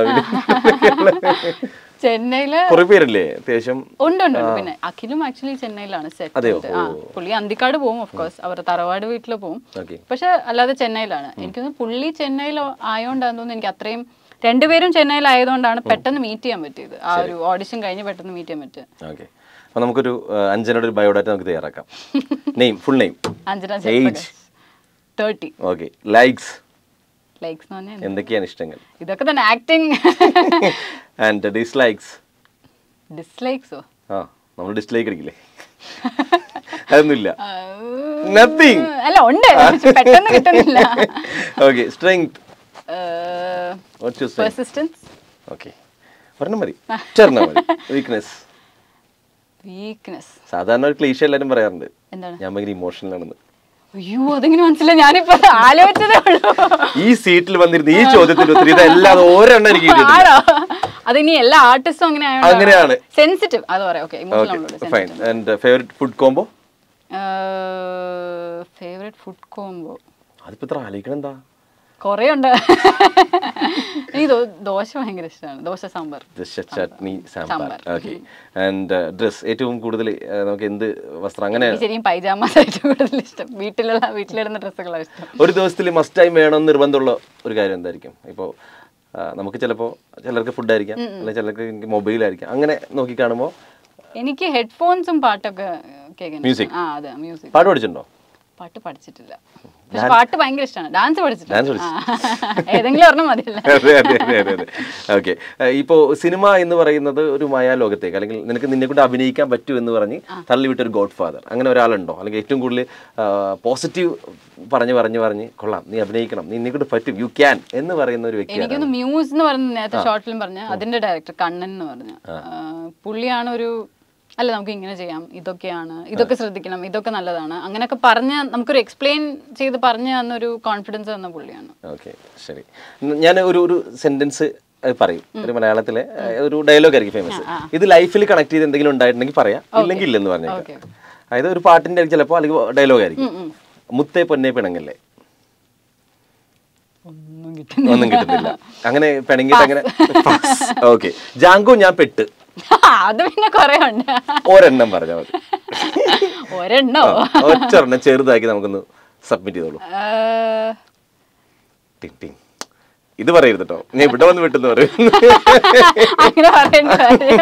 ചെന്നൈയില് കുറെ പേരില്ലേ അത്യാവശ്യം ഉണ്ട് ഉണ്ട് ഉണ്ട്. പിന്നെ അഖിലും ആക്ച്വലി ചെന്നൈയിലാണ് സെറ്റ് ആ പുള്ളി അന്തിക്കാട് പോകും ഓഫ് കോഴ്സ് അവരുടെ തറവാട് വീട്ടിൽ പോകും ഓക്കെ പക്ഷെ അല്ലാതെ ചെന്നൈയിലാണ് എനിക്ക് തോന്നുന്നു പുള്ളി ചെന്നൈയിൽ ആയതുകൊണ്ടാന്ന് തോന്നുന്നു എനിക്ക് അത്രയും രണ്ടുപേരും ചെന്നൈയിലായതുകൊണ്ടാണ് പെട്ടെന്ന് മീറ്റ് ചെയ്യാൻ പറ്റിയത് ആ ഒരു ഓഡിഷൻ കഴിഞ്ഞ് പെട്ടെന്ന് മീറ്റ് ചെയ്യാൻ പറ്റിയത് ഓക്കെ അപ്പൊ നമുക്കൊരു ആ, അഞ്ജനയുടെ ഒരു ബയോഡാറ്റ നമുക്ക് തയ്യാറാക്കാം name full name Anjana age thirty okay likes likes എന്ന് പറഞ്ഞാൽ എന്തൊക്കെയാണ് ഇഷ്ടങ്ങൾ ഇതൊക്കെ തന്നെ ആക്ടിങ് ആൻഡ് ഡിസ്ലൈക്സ് ഡിസ്ലൈക്സോ ആ നമ്മൾ ഡിസ്ലൈക്ക് അടിക്കില്ലേ അതൊന്നുമില്ല നത്തിങ് അല്ല ഉണ്ട് പക്ഷെ പെട്ടെന്ന് കിട്ടുന്നില്ല okay strength what's your strength persistence okay ഒരെണ്ണം മതി ചേർന്നാ മതി വീക്ക്നെസ് വീക്ക്നെസ് സാധാരണ ഒരു ക്ലീശ എല്ലാവരും പറയാറുണ്ട് എന്താണ് ഞാൻ ഭയങ്കര ഇമോഷണൽ ആണെന്ന് അയ്യോ അതെങ്ങനെ മനസ്സിലായി ഞാനിപ്പോ അത് ആലോചിച്ചതേ ഉള്ളൂ ഈ സീറ്റിൽ വന്നിരുന്ന ഈ ചോദ്യത്തിന് ഉത്തരം ഇതല്ലാതെ ഒരെണ്ണം എനിക്ക് കിട്ടിയിട്ടില്ല ആണോ അതിനി എല്ലാ ആർട്ടിസ്റ്റും അങ്ങനെ അങ്ങനെയാണ്. സെൻസിറ്റീവ് അത് പറയാം okay emotional okay fine and favourite food combo favourite food combo അതിപ്പോ ഇത്ര ആലോചിക്കണം എന്താ കുറേ ഉണ്ട് എനിക്ക് ദോ- ദോശ ഭയങ്കര ഇഷ്ടമാണ് dosa sambar dosa chutney sambar sambar. Okay and dress ഏറ്റവും കൂടുതൽ ആ, നമുക്ക് എന്ത് വസ്ത്രം അങ്ങനെ എനിക്ക് ശരിക്കും പൈജാമാസ് ഏറ്റവും കൂടുതൽ ഇഷ്ടം വീട്ടിലുള്ള വീട്ടിലിടുന്ന ഡ്രസ്സുകളാണ് ഇഷ്ടം ഒരു ദിവസത്തിൽ മസ്റ്റ് ടൈം വേണമെന്ന് നിർബന്ധമുള്ള ഒരു കാര്യം എന്തായിരിക്കും ഇപ്പോൾ നമുക്ക് ചിലപ്പോൾ ചിലർക്ക് ഫുഡ് ആയിരിക്കാം അല്ലെങ്കിൽ ചിലർക്ക് മൊബൈൽ ആയിരിക്കാം അങ്ങനെ നോക്കി കാണുമ്പോൾ എനിക്ക് ഹെഡ്ഫോൺസും പാട്ടൊക്കെ കേൾക്കാൻ Music. ആ അതെ മ്യൂസിക് പാട്ട് പഠിച്ചിട്ടുണ്ടോ പാട്ട് പഠിച്ചിട്ടില്ല പക്ഷെ പാട്ട് ഭയങ്കര ഇഷ്ടമാണ് ഡാൻസ് പഠിച്ചിട്ടില്ല Dance ആ. ഏതെങ്കിലും ഒരെണ്ണം മതിയല്ലേ അതെ അതെ അതെ അതെ അതെ ഓക്കെ ഇപ്പോൾ സിനിമ എന്ന് പറയുന്നത് ഒരു മായാലോകത്തേക്ക് അല്ലെങ്കിൽ നിനക്ക് നിന്നെ കൊണ്ട് അഭിനയിക്കാൻ പറ്റൂ എന്ന് പറഞ്ഞ് തള്ളിവിട്ട ഒരു ഗോഡ് ഫാദർ അങ്ങനെ ഒരാളുണ്ടോ അല്ലെങ്കിൽ ഏറ്റവും കൂടുതൽ പോസിറ്റീവ് പറഞ്ഞ് പറഞ്ഞ് പറഞ്ഞ് കൊള്ളാം നീ അഭിനയിക്കണം നീ നിന്നെ കൊണ്ട് പറ്റും യു ക്യാൻ എന്ന് പറയുന്ന ഒരു വ്യക്തിയാണ് എനിക്കൊന്ന് മ്യൂസ് എന്ന് പറഞ്ഞ നേരത്തെ ഷോർട്ടിലും പറഞ്ഞ അതിന്റെ ഡയറക്ടർ കണ്ണൻ എന്ന് പറഞ്ഞ പുള്ളിയാണ് ഒരു അല്ല നമുക്ക് ഇങ്ങനെ ചെയ്യാം ഇതൊക്കെയാണ് ഇതൊക്കെ ശ്രദ്ധിക്കണം ഇതൊക്കെ നല്ലതാണ് അങ്ങനെയൊക്കെ പറഞ്ഞ് നമുക്കൊരു എക്സ്പ്ലെയിൻ ചെയ്ത് പറഞ്ഞു തന്നൊരു കോൺഫിഡൻസ് തന്ന പുള്ളിയാണ് ഓക്കെ ശരി ന- ഞാൻ ഒരു ഒരു സെന്റൻസ് പറയും ഒരു മലയാളത്തിലെ ഏഹ്, ഒരു ഡയലോഗ് ആയിരിക്കും ഫേമസ് ഇത് ലൈഫിൽ കണക്ട് ചെയ്ത് എന്തെങ്കിലും ഉണ്ടായിട്ടുണ്ടെങ്കിൽ പറയാം ഇല്ലെങ്കിൽ ഇല്ലെന്ന് പറഞ്ഞേക്കാം ഓക്കെ അതായത് ഒരു പാട്ടിന്റെ ചിലപ്പോൾ അല്ലെങ്കിൽ ഡയലോഗ് ആയിരിക്കും മുത്തേ പൊന്നേ പിണങ്ങല്ലേ ഒന്നും കിട്ടുന്നില്ല ഒന്നും കിട്ടുന്നില്ല അങ്ങനെ പിണങ്ങിയിട്ട് അങ്ങനെ ഓക്കെ ജാങ്കോ ഞാൻ പെട്ട് അത് പിന്നെ കൊറേ ഉണ്ട് ഒരെണ്ണം പറഞ്ഞാൽ മതി ഒരെണ്ണോ ഒറ്റൊരെണ്ണം ചെറുതാക്കി നമുക്കൊന്ന് സബ്മിറ്റ് ചെയ്തോളൂ ഏഹ്, ടിങ് ടിങ് ഇത് പറയരുത് കേട്ടോ ഞാൻ ഇവിടെ വന്ന് വിട്ടെന്ന് പറയും അങ്ങനെ പറയണ്ട കാര്യം.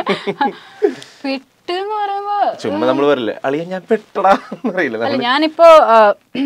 പെട്ട് എന്ന് പറയുമ്പോ ചുമ്മാ നമ്മൾ പറയില്ലേ അളിയ ഞാൻ പെട്ടടാ എന്ന് പറയില്ല അല്ല ഞാനിപ്പോ ആ,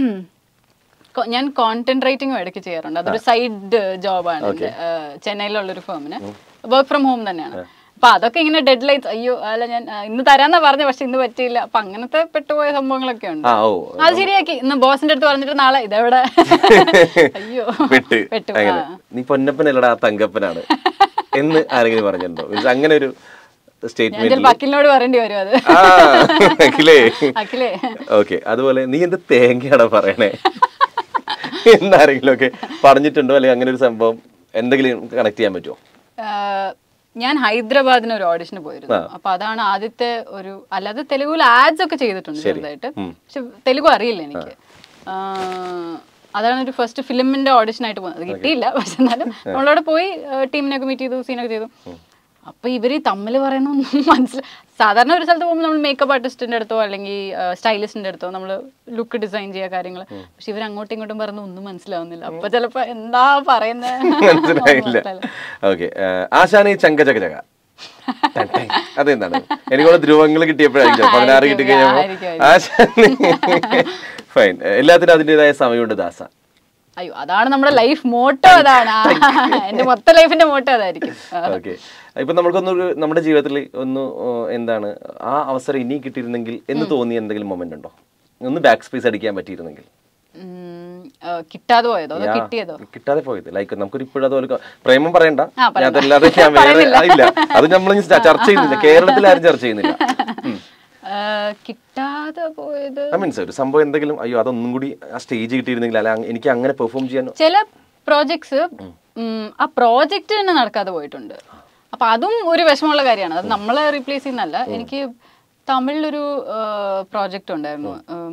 കൊ- ഞാൻ കോണ്ടന്റ് റൈറ്റിംഗ് ഇടയ്ക്ക് ചെയ്യാറുണ്ട് അതൊരു സൈഡ് ജോബാണ് എന്റെ ചെന്നൈയിലുള്ള ഒരു ഫേമിന് വർക്ക് ഫ്രം ഹോം തന്നെയാണ് അപ്പൊ അതൊക്കെ ഇങ്ങനെ ഡെഡ് ലൈൻസ് അയ്യോ അല്ല ഞാൻ ആ, ഇന്ന് തരാന്നാ പറഞ്ഞ പക്ഷെ ഇന്ന് പറ്റിയില്ല അപ്പൊ അങ്ങനത്തെ പെട്ടുപോയ സംഭവങ്ങളൊക്കെ ഉണ്ട് ആ ഓ അത് ശരിയാക്കി ഇന്ന് ബോസിന്റെ അടുത്ത് പറഞ്ഞിട്ട് നാളെ ഇതെവിടെ അയ്യോ പെട്ട് പെട്ടു അങ്ങനെ ആ. നീ പൊന്നപ്പനല്ലടാ തങ്കപ്പനാണ് എന്ന് ആരെങ്കിലും പറഞ്ഞിട്ടുണ്ടോ Means അങ്ങനെ ഒരു ഞാൻ സ്റ്റേറ്റ്മെന്റ് ചിലപ്പോ അഖിലിനോട് പറയേണ്ടി വരും അത് ആ അഖിലേ അഖിലേ ഓക്കെ അതുപോലെ നീ എന്ത് തേങ്ങയാണോ പറയണേ എന്നാരെങ്കിലും ഒക്കെ പറഞ്ഞിട്ടുണ്ടോ അല്ലെങ്കിൽ അങ്ങനെ ഒരു സംഭവം എന്തെങ്കിലും കണക്ട് ചെയ്യാൻ പറ്റുമോ ആഹ് ഞാൻ ഹൈദരാബാദിന് ഒരു ഓഡിഷന് പോയിരുന്നു അപ്പൊ അതാണ് ആദ്യത്തെ ഒരു അല്ലാതെ തെലുഗുവിൽ ആഡ്സ് ഒക്കെ ചെയ്തിട്ടുണ്ട് ചെറുതായിട്ട് പക്ഷെ തെലുഗു അറിയില്ല എനിക്ക് ആഹ് അതാണ് ഒരു ഫസ്റ്റ് ഫിലിമിന്റെ ഓഡിഷൻ ആയിട്ട് പോകുന്നത് അത് കിട്ടിയില്ല പക്ഷെ എന്നാലും നമ്മളവിടെ പോയി ടീമിനൊക്കെ മീറ്റ് ചെയ്തു സീനൊക്കെ ചെയ്തു അപ്പൊ ഇവര് തമ്മിൽ പറയണൊന്നും മനസ്സിലായി സാധാരണ ഒരു സ്ഥലത്ത് പോകുമ്പോൾ നമ്മൾ മേക്കപ്പ് ആർട്ടിസ്റ്റിന്റെ അടുത്തോ അല്ലെങ്കിൽ സ്റ്റൈലിസ്റ്റിന്റെ അടുത്തോ നമ്മൾ ലുക്ക് ഡിസൈൻ ചെയ്യുക കാര്യങ്ങൾ പക്ഷെ ഇവർ അങ്ങോട്ടും ഇങ്ങോട്ടും പറഞ്ഞ ഒന്നും മനസ്സിലാവുന്നില്ല അപ്പൊ ചിലപ്പോ എന്താ പറയുന്നത് മനസ്സിലായില്ല ഓക്കെ ആശാനി ചങ്ക ചക ചക ടൻ ടൻ. അതെന്താണ് എനിക്കുള്ള ധ്രുവങ്ങൾ കിട്ടിയപ്പോഴായിരിക്കും പതിനാറ് കിട്ടി കഴിഞ്ഞപ്പോ ആയിരിക്കും, ആശാനി ഫൈൻ എല്ലാത്തിനും അതിൻ്റെതായ സമയമുണ്ട് ദാസ അയ്യോ അതാണ് നമ്മുടെ ലൈഫ് മോട്ടോ അതാണ് ആ, എന്റെ മൊത്തം ലൈഫിന്റെ മോട്ടോ അതായിരിക്കും ആ. ഓക്കെ ഇപ്പൊ നമ്മൾക്കൊന്നൊരു നമ്മുടെ ജീവിതത്തിൽ ഒന്ന് ഓ, എന്താണ് ആ അവസരം ഇനി കിട്ടിയിരുന്നെങ്കിൽ എന്ന് തോന്നിയ എന്തെങ്കിലും മൊമെന്റ് ഉണ്ടോ ഒന്ന് ബാക്ക് സ്പേസ് അടിക്കാൻ പറ്റിയിരുന്നെങ്കിൽ ഉം, ആ, കിട്ടാതെ പോയതോ അതോ യാ, കിട്ടിയതോ കിട്ടാതെ പോയത് ലൈക്ക് നമുക്കൊരു ഇപ്പോഴും അതുപോലെ ക- പ്രേമം പറയണ്ട ആ, പറയണ്ട. ഞാൻ അതല്ലാതെ ഞാൻ വേറെ ആ, ഇല്ല അത് നമ്മൾ ഇനി ചർച്ച ചെയ്യുന്നില്ല കേരളത്തിൽ ആരും ചർച്ച ചെയ്യുന്നില്ല ആ, കിട്ടാതെ പോയത് ഐ മീൻസ് ഒരു സംഭവം എന്തെങ്കിലും അയ്യോ അതൊന്നും കൂടി ആ സ്റ്റേജ് കിട്ടിയിരുന്നെങ്കിൽ അല്ല എനിക്ക് അങ്ങനെ പെർഫോം ചെയ്യാൻ ചില പ്രോജക്ട്സ് ആ പ്രോജക്റ്റ് തന്നെ നടക്കാതെ പോയിട്ടുണ്ട് അപ്പൊ അതും ഒരു വിഷമമുള്ള കാര്യമാണ് അത് നമ്മളെ റീപ്ലേസ് ചെയ്യുന്നല്ല എനിക്ക് തമിഴിലൊരു പ്രോജക്റ്റ് ഉണ്ടായിരുന്നു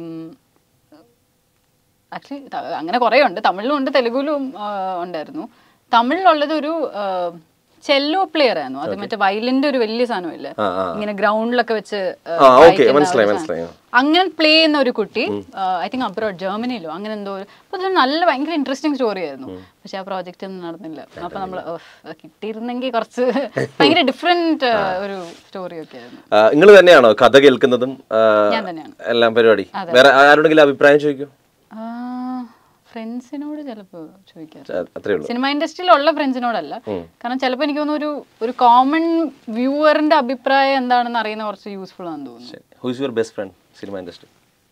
ആക്ച്വലി അങ്ങനെ കുറേ ഉണ്ട് തമിഴിലും ഉണ്ട് തെലുഗുലും ആ, ഉണ്ടായിരുന്നു തമിഴിലുള്ളത് ഒരു ചെല്ലോ പ്ലെയർ ആയിരുന്നു അത് മറ്റേ വയലിന്റെ ഒരു വലിയ സാധനമില്ലേ ആ, ആ. ഇങ്ങനെ ഗ്രൗണ്ടിലൊക്കെ വെച്ച് ആ, ആ, okay, വായിക്കുന്ന ഒരു മനസ്സിലായി, സാധനം. മനസ്സിലായി. അങ്ങനെ പ്ലേ ചെയ്യുന്ന ഒരു കുട്ടി ഐ തിങ്ക് അബ്രോഡ് ജർമ്മനിയിലോ അങ്ങനെ എന്തോ ഒരു അപ്പൊ അത് നല്ല ഭയങ്കര ഇൻട്രസ്റ്റിംഗ് സ്റ്റോറി ആയിരുന്നു പക്ഷെ ആ പ്രോജക്റ്റ് ഒന്നും നടന്നില്ല അപ്പൊ നമ്മൾ കിട്ടിയിരുന്നെങ്കിൽ കുറച്ച് ഭയങ്കര ഡിഫറെന്റ് ഒരു സ്റ്റോറി ഒക്കെ ആയിരുന്നു നിങ്ങൾ തന്നെയാണോ കഥ കേൾക്കുന്നതും ആ, ഞാൻ തന്നെയാണ് എല്ലാം പരിപാടി വേറെ ആരോടെങ്കിലും അഭിപ്രായം ചോദിക്കൂ ഫ്രണ്ട്സിനോട് ചിലപ്പോ ചോദിക്കാം ച- അത്രേ ഉള്ളൂ സിനിമ ഇൻഡസ്ട്രിയിലുള്ള ഫ്രണ്ട്സിനോടല്ല കാരണം ചിലപ്പോൾ എനിക്ക് തോന്നുന്നു ഒരു ഒരു കോമൺ വ്യൂവറിന്റെ അഭിപ്രായം എന്താണെന്ന് അറിയുന്ന കുറച്ച് യൂസ്ഫുൾ ആണെന്ന് തോന്നുന്നു who's your best friend cinema industry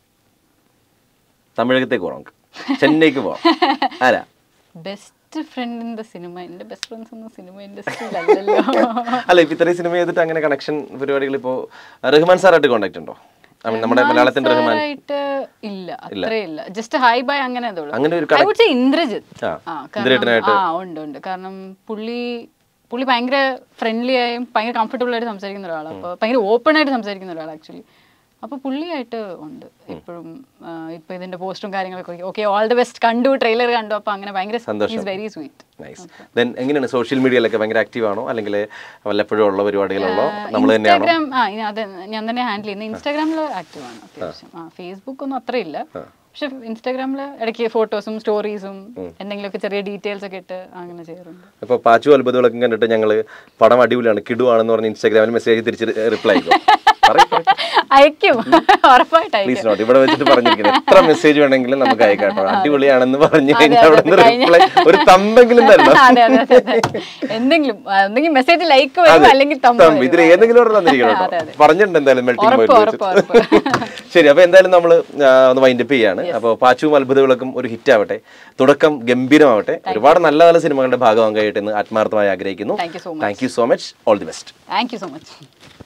തമിഴകത്തേക്ക് പോകാം നമുക്ക് ചെന്നൈക്ക് പോവാം ആരാ best friend in the cinema എന്റെ ബെസ്റ്റ് ഫ്രണ്ട്സ് ഒന്നും സിനിമ ഇൻഡസ്ട്രിയിലല്ലല്ലോ അല്ല ഇപ്പൊ ഇത്രയും സിനിമ ചെയ്തിട്ട് അങ്ങനെ കണക്ഷൻ പരിപാടികൾ ഇപ്പോ റഹ്മാൻ സാറായിട്ട് കോണ്ടാക്ട് ഉണ്ടോ I mean, നമ്മുടെ മലയാളത്തിന്റെ റഹ്മാൻ ആയിട്ട് ഇല്ല അത്രേ ഇല്ല ജസ്റ്റ് ഹൈ ബൈ അങ്ങനെ അതേ ഉള്ളൂ അങ്ങനെ ഒരു ഐ വുഡ് സേ ഇന്ദ്രജിത്ത് ആ, ആ, കാരണം- ആ ഉണ്ട് ഉണ്ട് കാരണം പുള്ളി പുള്ളി ഭയങ്കര ഫ്രണ്ട്ലി ആയും ഭയങ്കര കംഫർട്ടബിൾ ആയിട്ട് സംസാരിക്കുന്ന ഒരാളാണ് അപ്പോൾ ഭയങ്കര ഓപ്പൺ ആയിട്ട് സംസാരിക്കുന്ന ഒരാൾ ആക്ച്വലി അപ്പോൾ പുള്ളിയായിട്ട് ഉണ്ട് എപ്പോഴും ഇപ്പൊ ഇതിന്റെ പോസ്റ്റും കാര്യങ്ങളൊക്കെ ഓക്കെ ഓൾ ദി ബെസ്റ്റ് കണ്ടു ട്രെയിലർ കണ്ടു അപ്പോൾ അങ്ങനെ ഭയങ്കര is very sweet nice then എങ്ങനെയാണ് സോഷ്യൽ മീഡിയയിലൊക്കെ ഭയങ്കര ആക്റ്റീവ് ആണോ അല്ലെങ്കിൽ വല്ലപ്പോഴും ഉള്ള പരിപാടികളുള്ളോ നമ്മൾ തന്നെയാണോ ഇൻസ്റ്റാഗ്രാം ആ ഇനി അതെ ഞാൻ തന്നെ ഹാൻഡിൽ ചെയ്യുന്നത് ഇൻസ്റ്റാഗ്രാമിൽ ആക്റ്റീവ് ആണ് അത്യാവശ്യം ആ ഫേസ്ബുക്ക് ഒന്നും അത്ര ഇല്ല പക്ഷെ ഇൻസ്റ്റാഗ്രാമിൽ ഇടയ്ക്ക് ഫോട്ടോസും സ്റ്റോറീസും എന്തെങ്കിലുമൊക്കെ ചെറിയ ഡീറ്റെയിൽസ് ഒക്കെ ഇട്ട് അങ്ങനെ ചെയ്യാറുണ്ട് ഇപ്പൊ പാച്ചു അത്ഭുതങ്ങളൊക്കെ കണ്ടിട്ട് ഞങ്ങള് പടം അടിപൊളിയാണ് കിടുവാണെന്ന് പറഞ്ഞ് ഇൻസ്റ്റാഗ്രാമിൽ മെസ്സേജ് തിരിച്ച് റിപ്ലൈ അയക്കും ഉറപ്പായിട്ട് അയക്കും പ്ലീസ് നോട്ട് ഇവിടെ വെച്ചിട്ട് പറഞ്ഞിരിക്കുന്നത് എത്ര മെസ്സേജ് വേണമെങ്കിലും നമുക്ക് അയക്കാം കേട്ടോ അടിപൊളിയാണെന്ന് പറഞ്ഞു അതെ, കഴിഞ്ഞാൽ അതെ, അവിടെ നിന്ന് കഴിഞ്ഞ- റിപ്ലൈ ഒരു തമ്പെങ്കിലും തരണം അതെ അതെ അതെ അതെ. എന്തെങ്കിലും ആ, ഒന്നെങ്കിൽ മെസ്സേജ് ലൈക്ക് വരും അല്ലെങ്കിൽ തമ്പ് തമ്പ് വരും. ഇതിൽ ഏതെങ്കിലും ഒരെണ്ണം തന്നിരിക്കണം അതെ, കേട്ടോ അതെ. പറഞ്ഞിട്ടുണ്ട് എന്തായാലും മെൽറ്റിംഗ് ഉറപ്പ്, ഉറപ്പ്, ഉറപ്പ്. ശരി അപ്പൊ എന്തായാലും നമ്മൾ ഒന്ന് വൈൻഡപ്പ് ചെയ്യാണ് അപ്പോൾ പാച്ചുവും അത്ഭുതവിളക്കും ഒരു ഹിറ്റ് ആവട്ടെ തുടക്കം ഗംഭീരമാവട്ടെ ഒരുപാട് നല്ല നല്ല സിനിമകളുടെ ഭാഗമാകായിട്ട് എന്ന് ആത്മാർത്ഥമായി ആഗ്രഹിക്കുന്നു Thank you so much. Thank you so much all the best thank you so much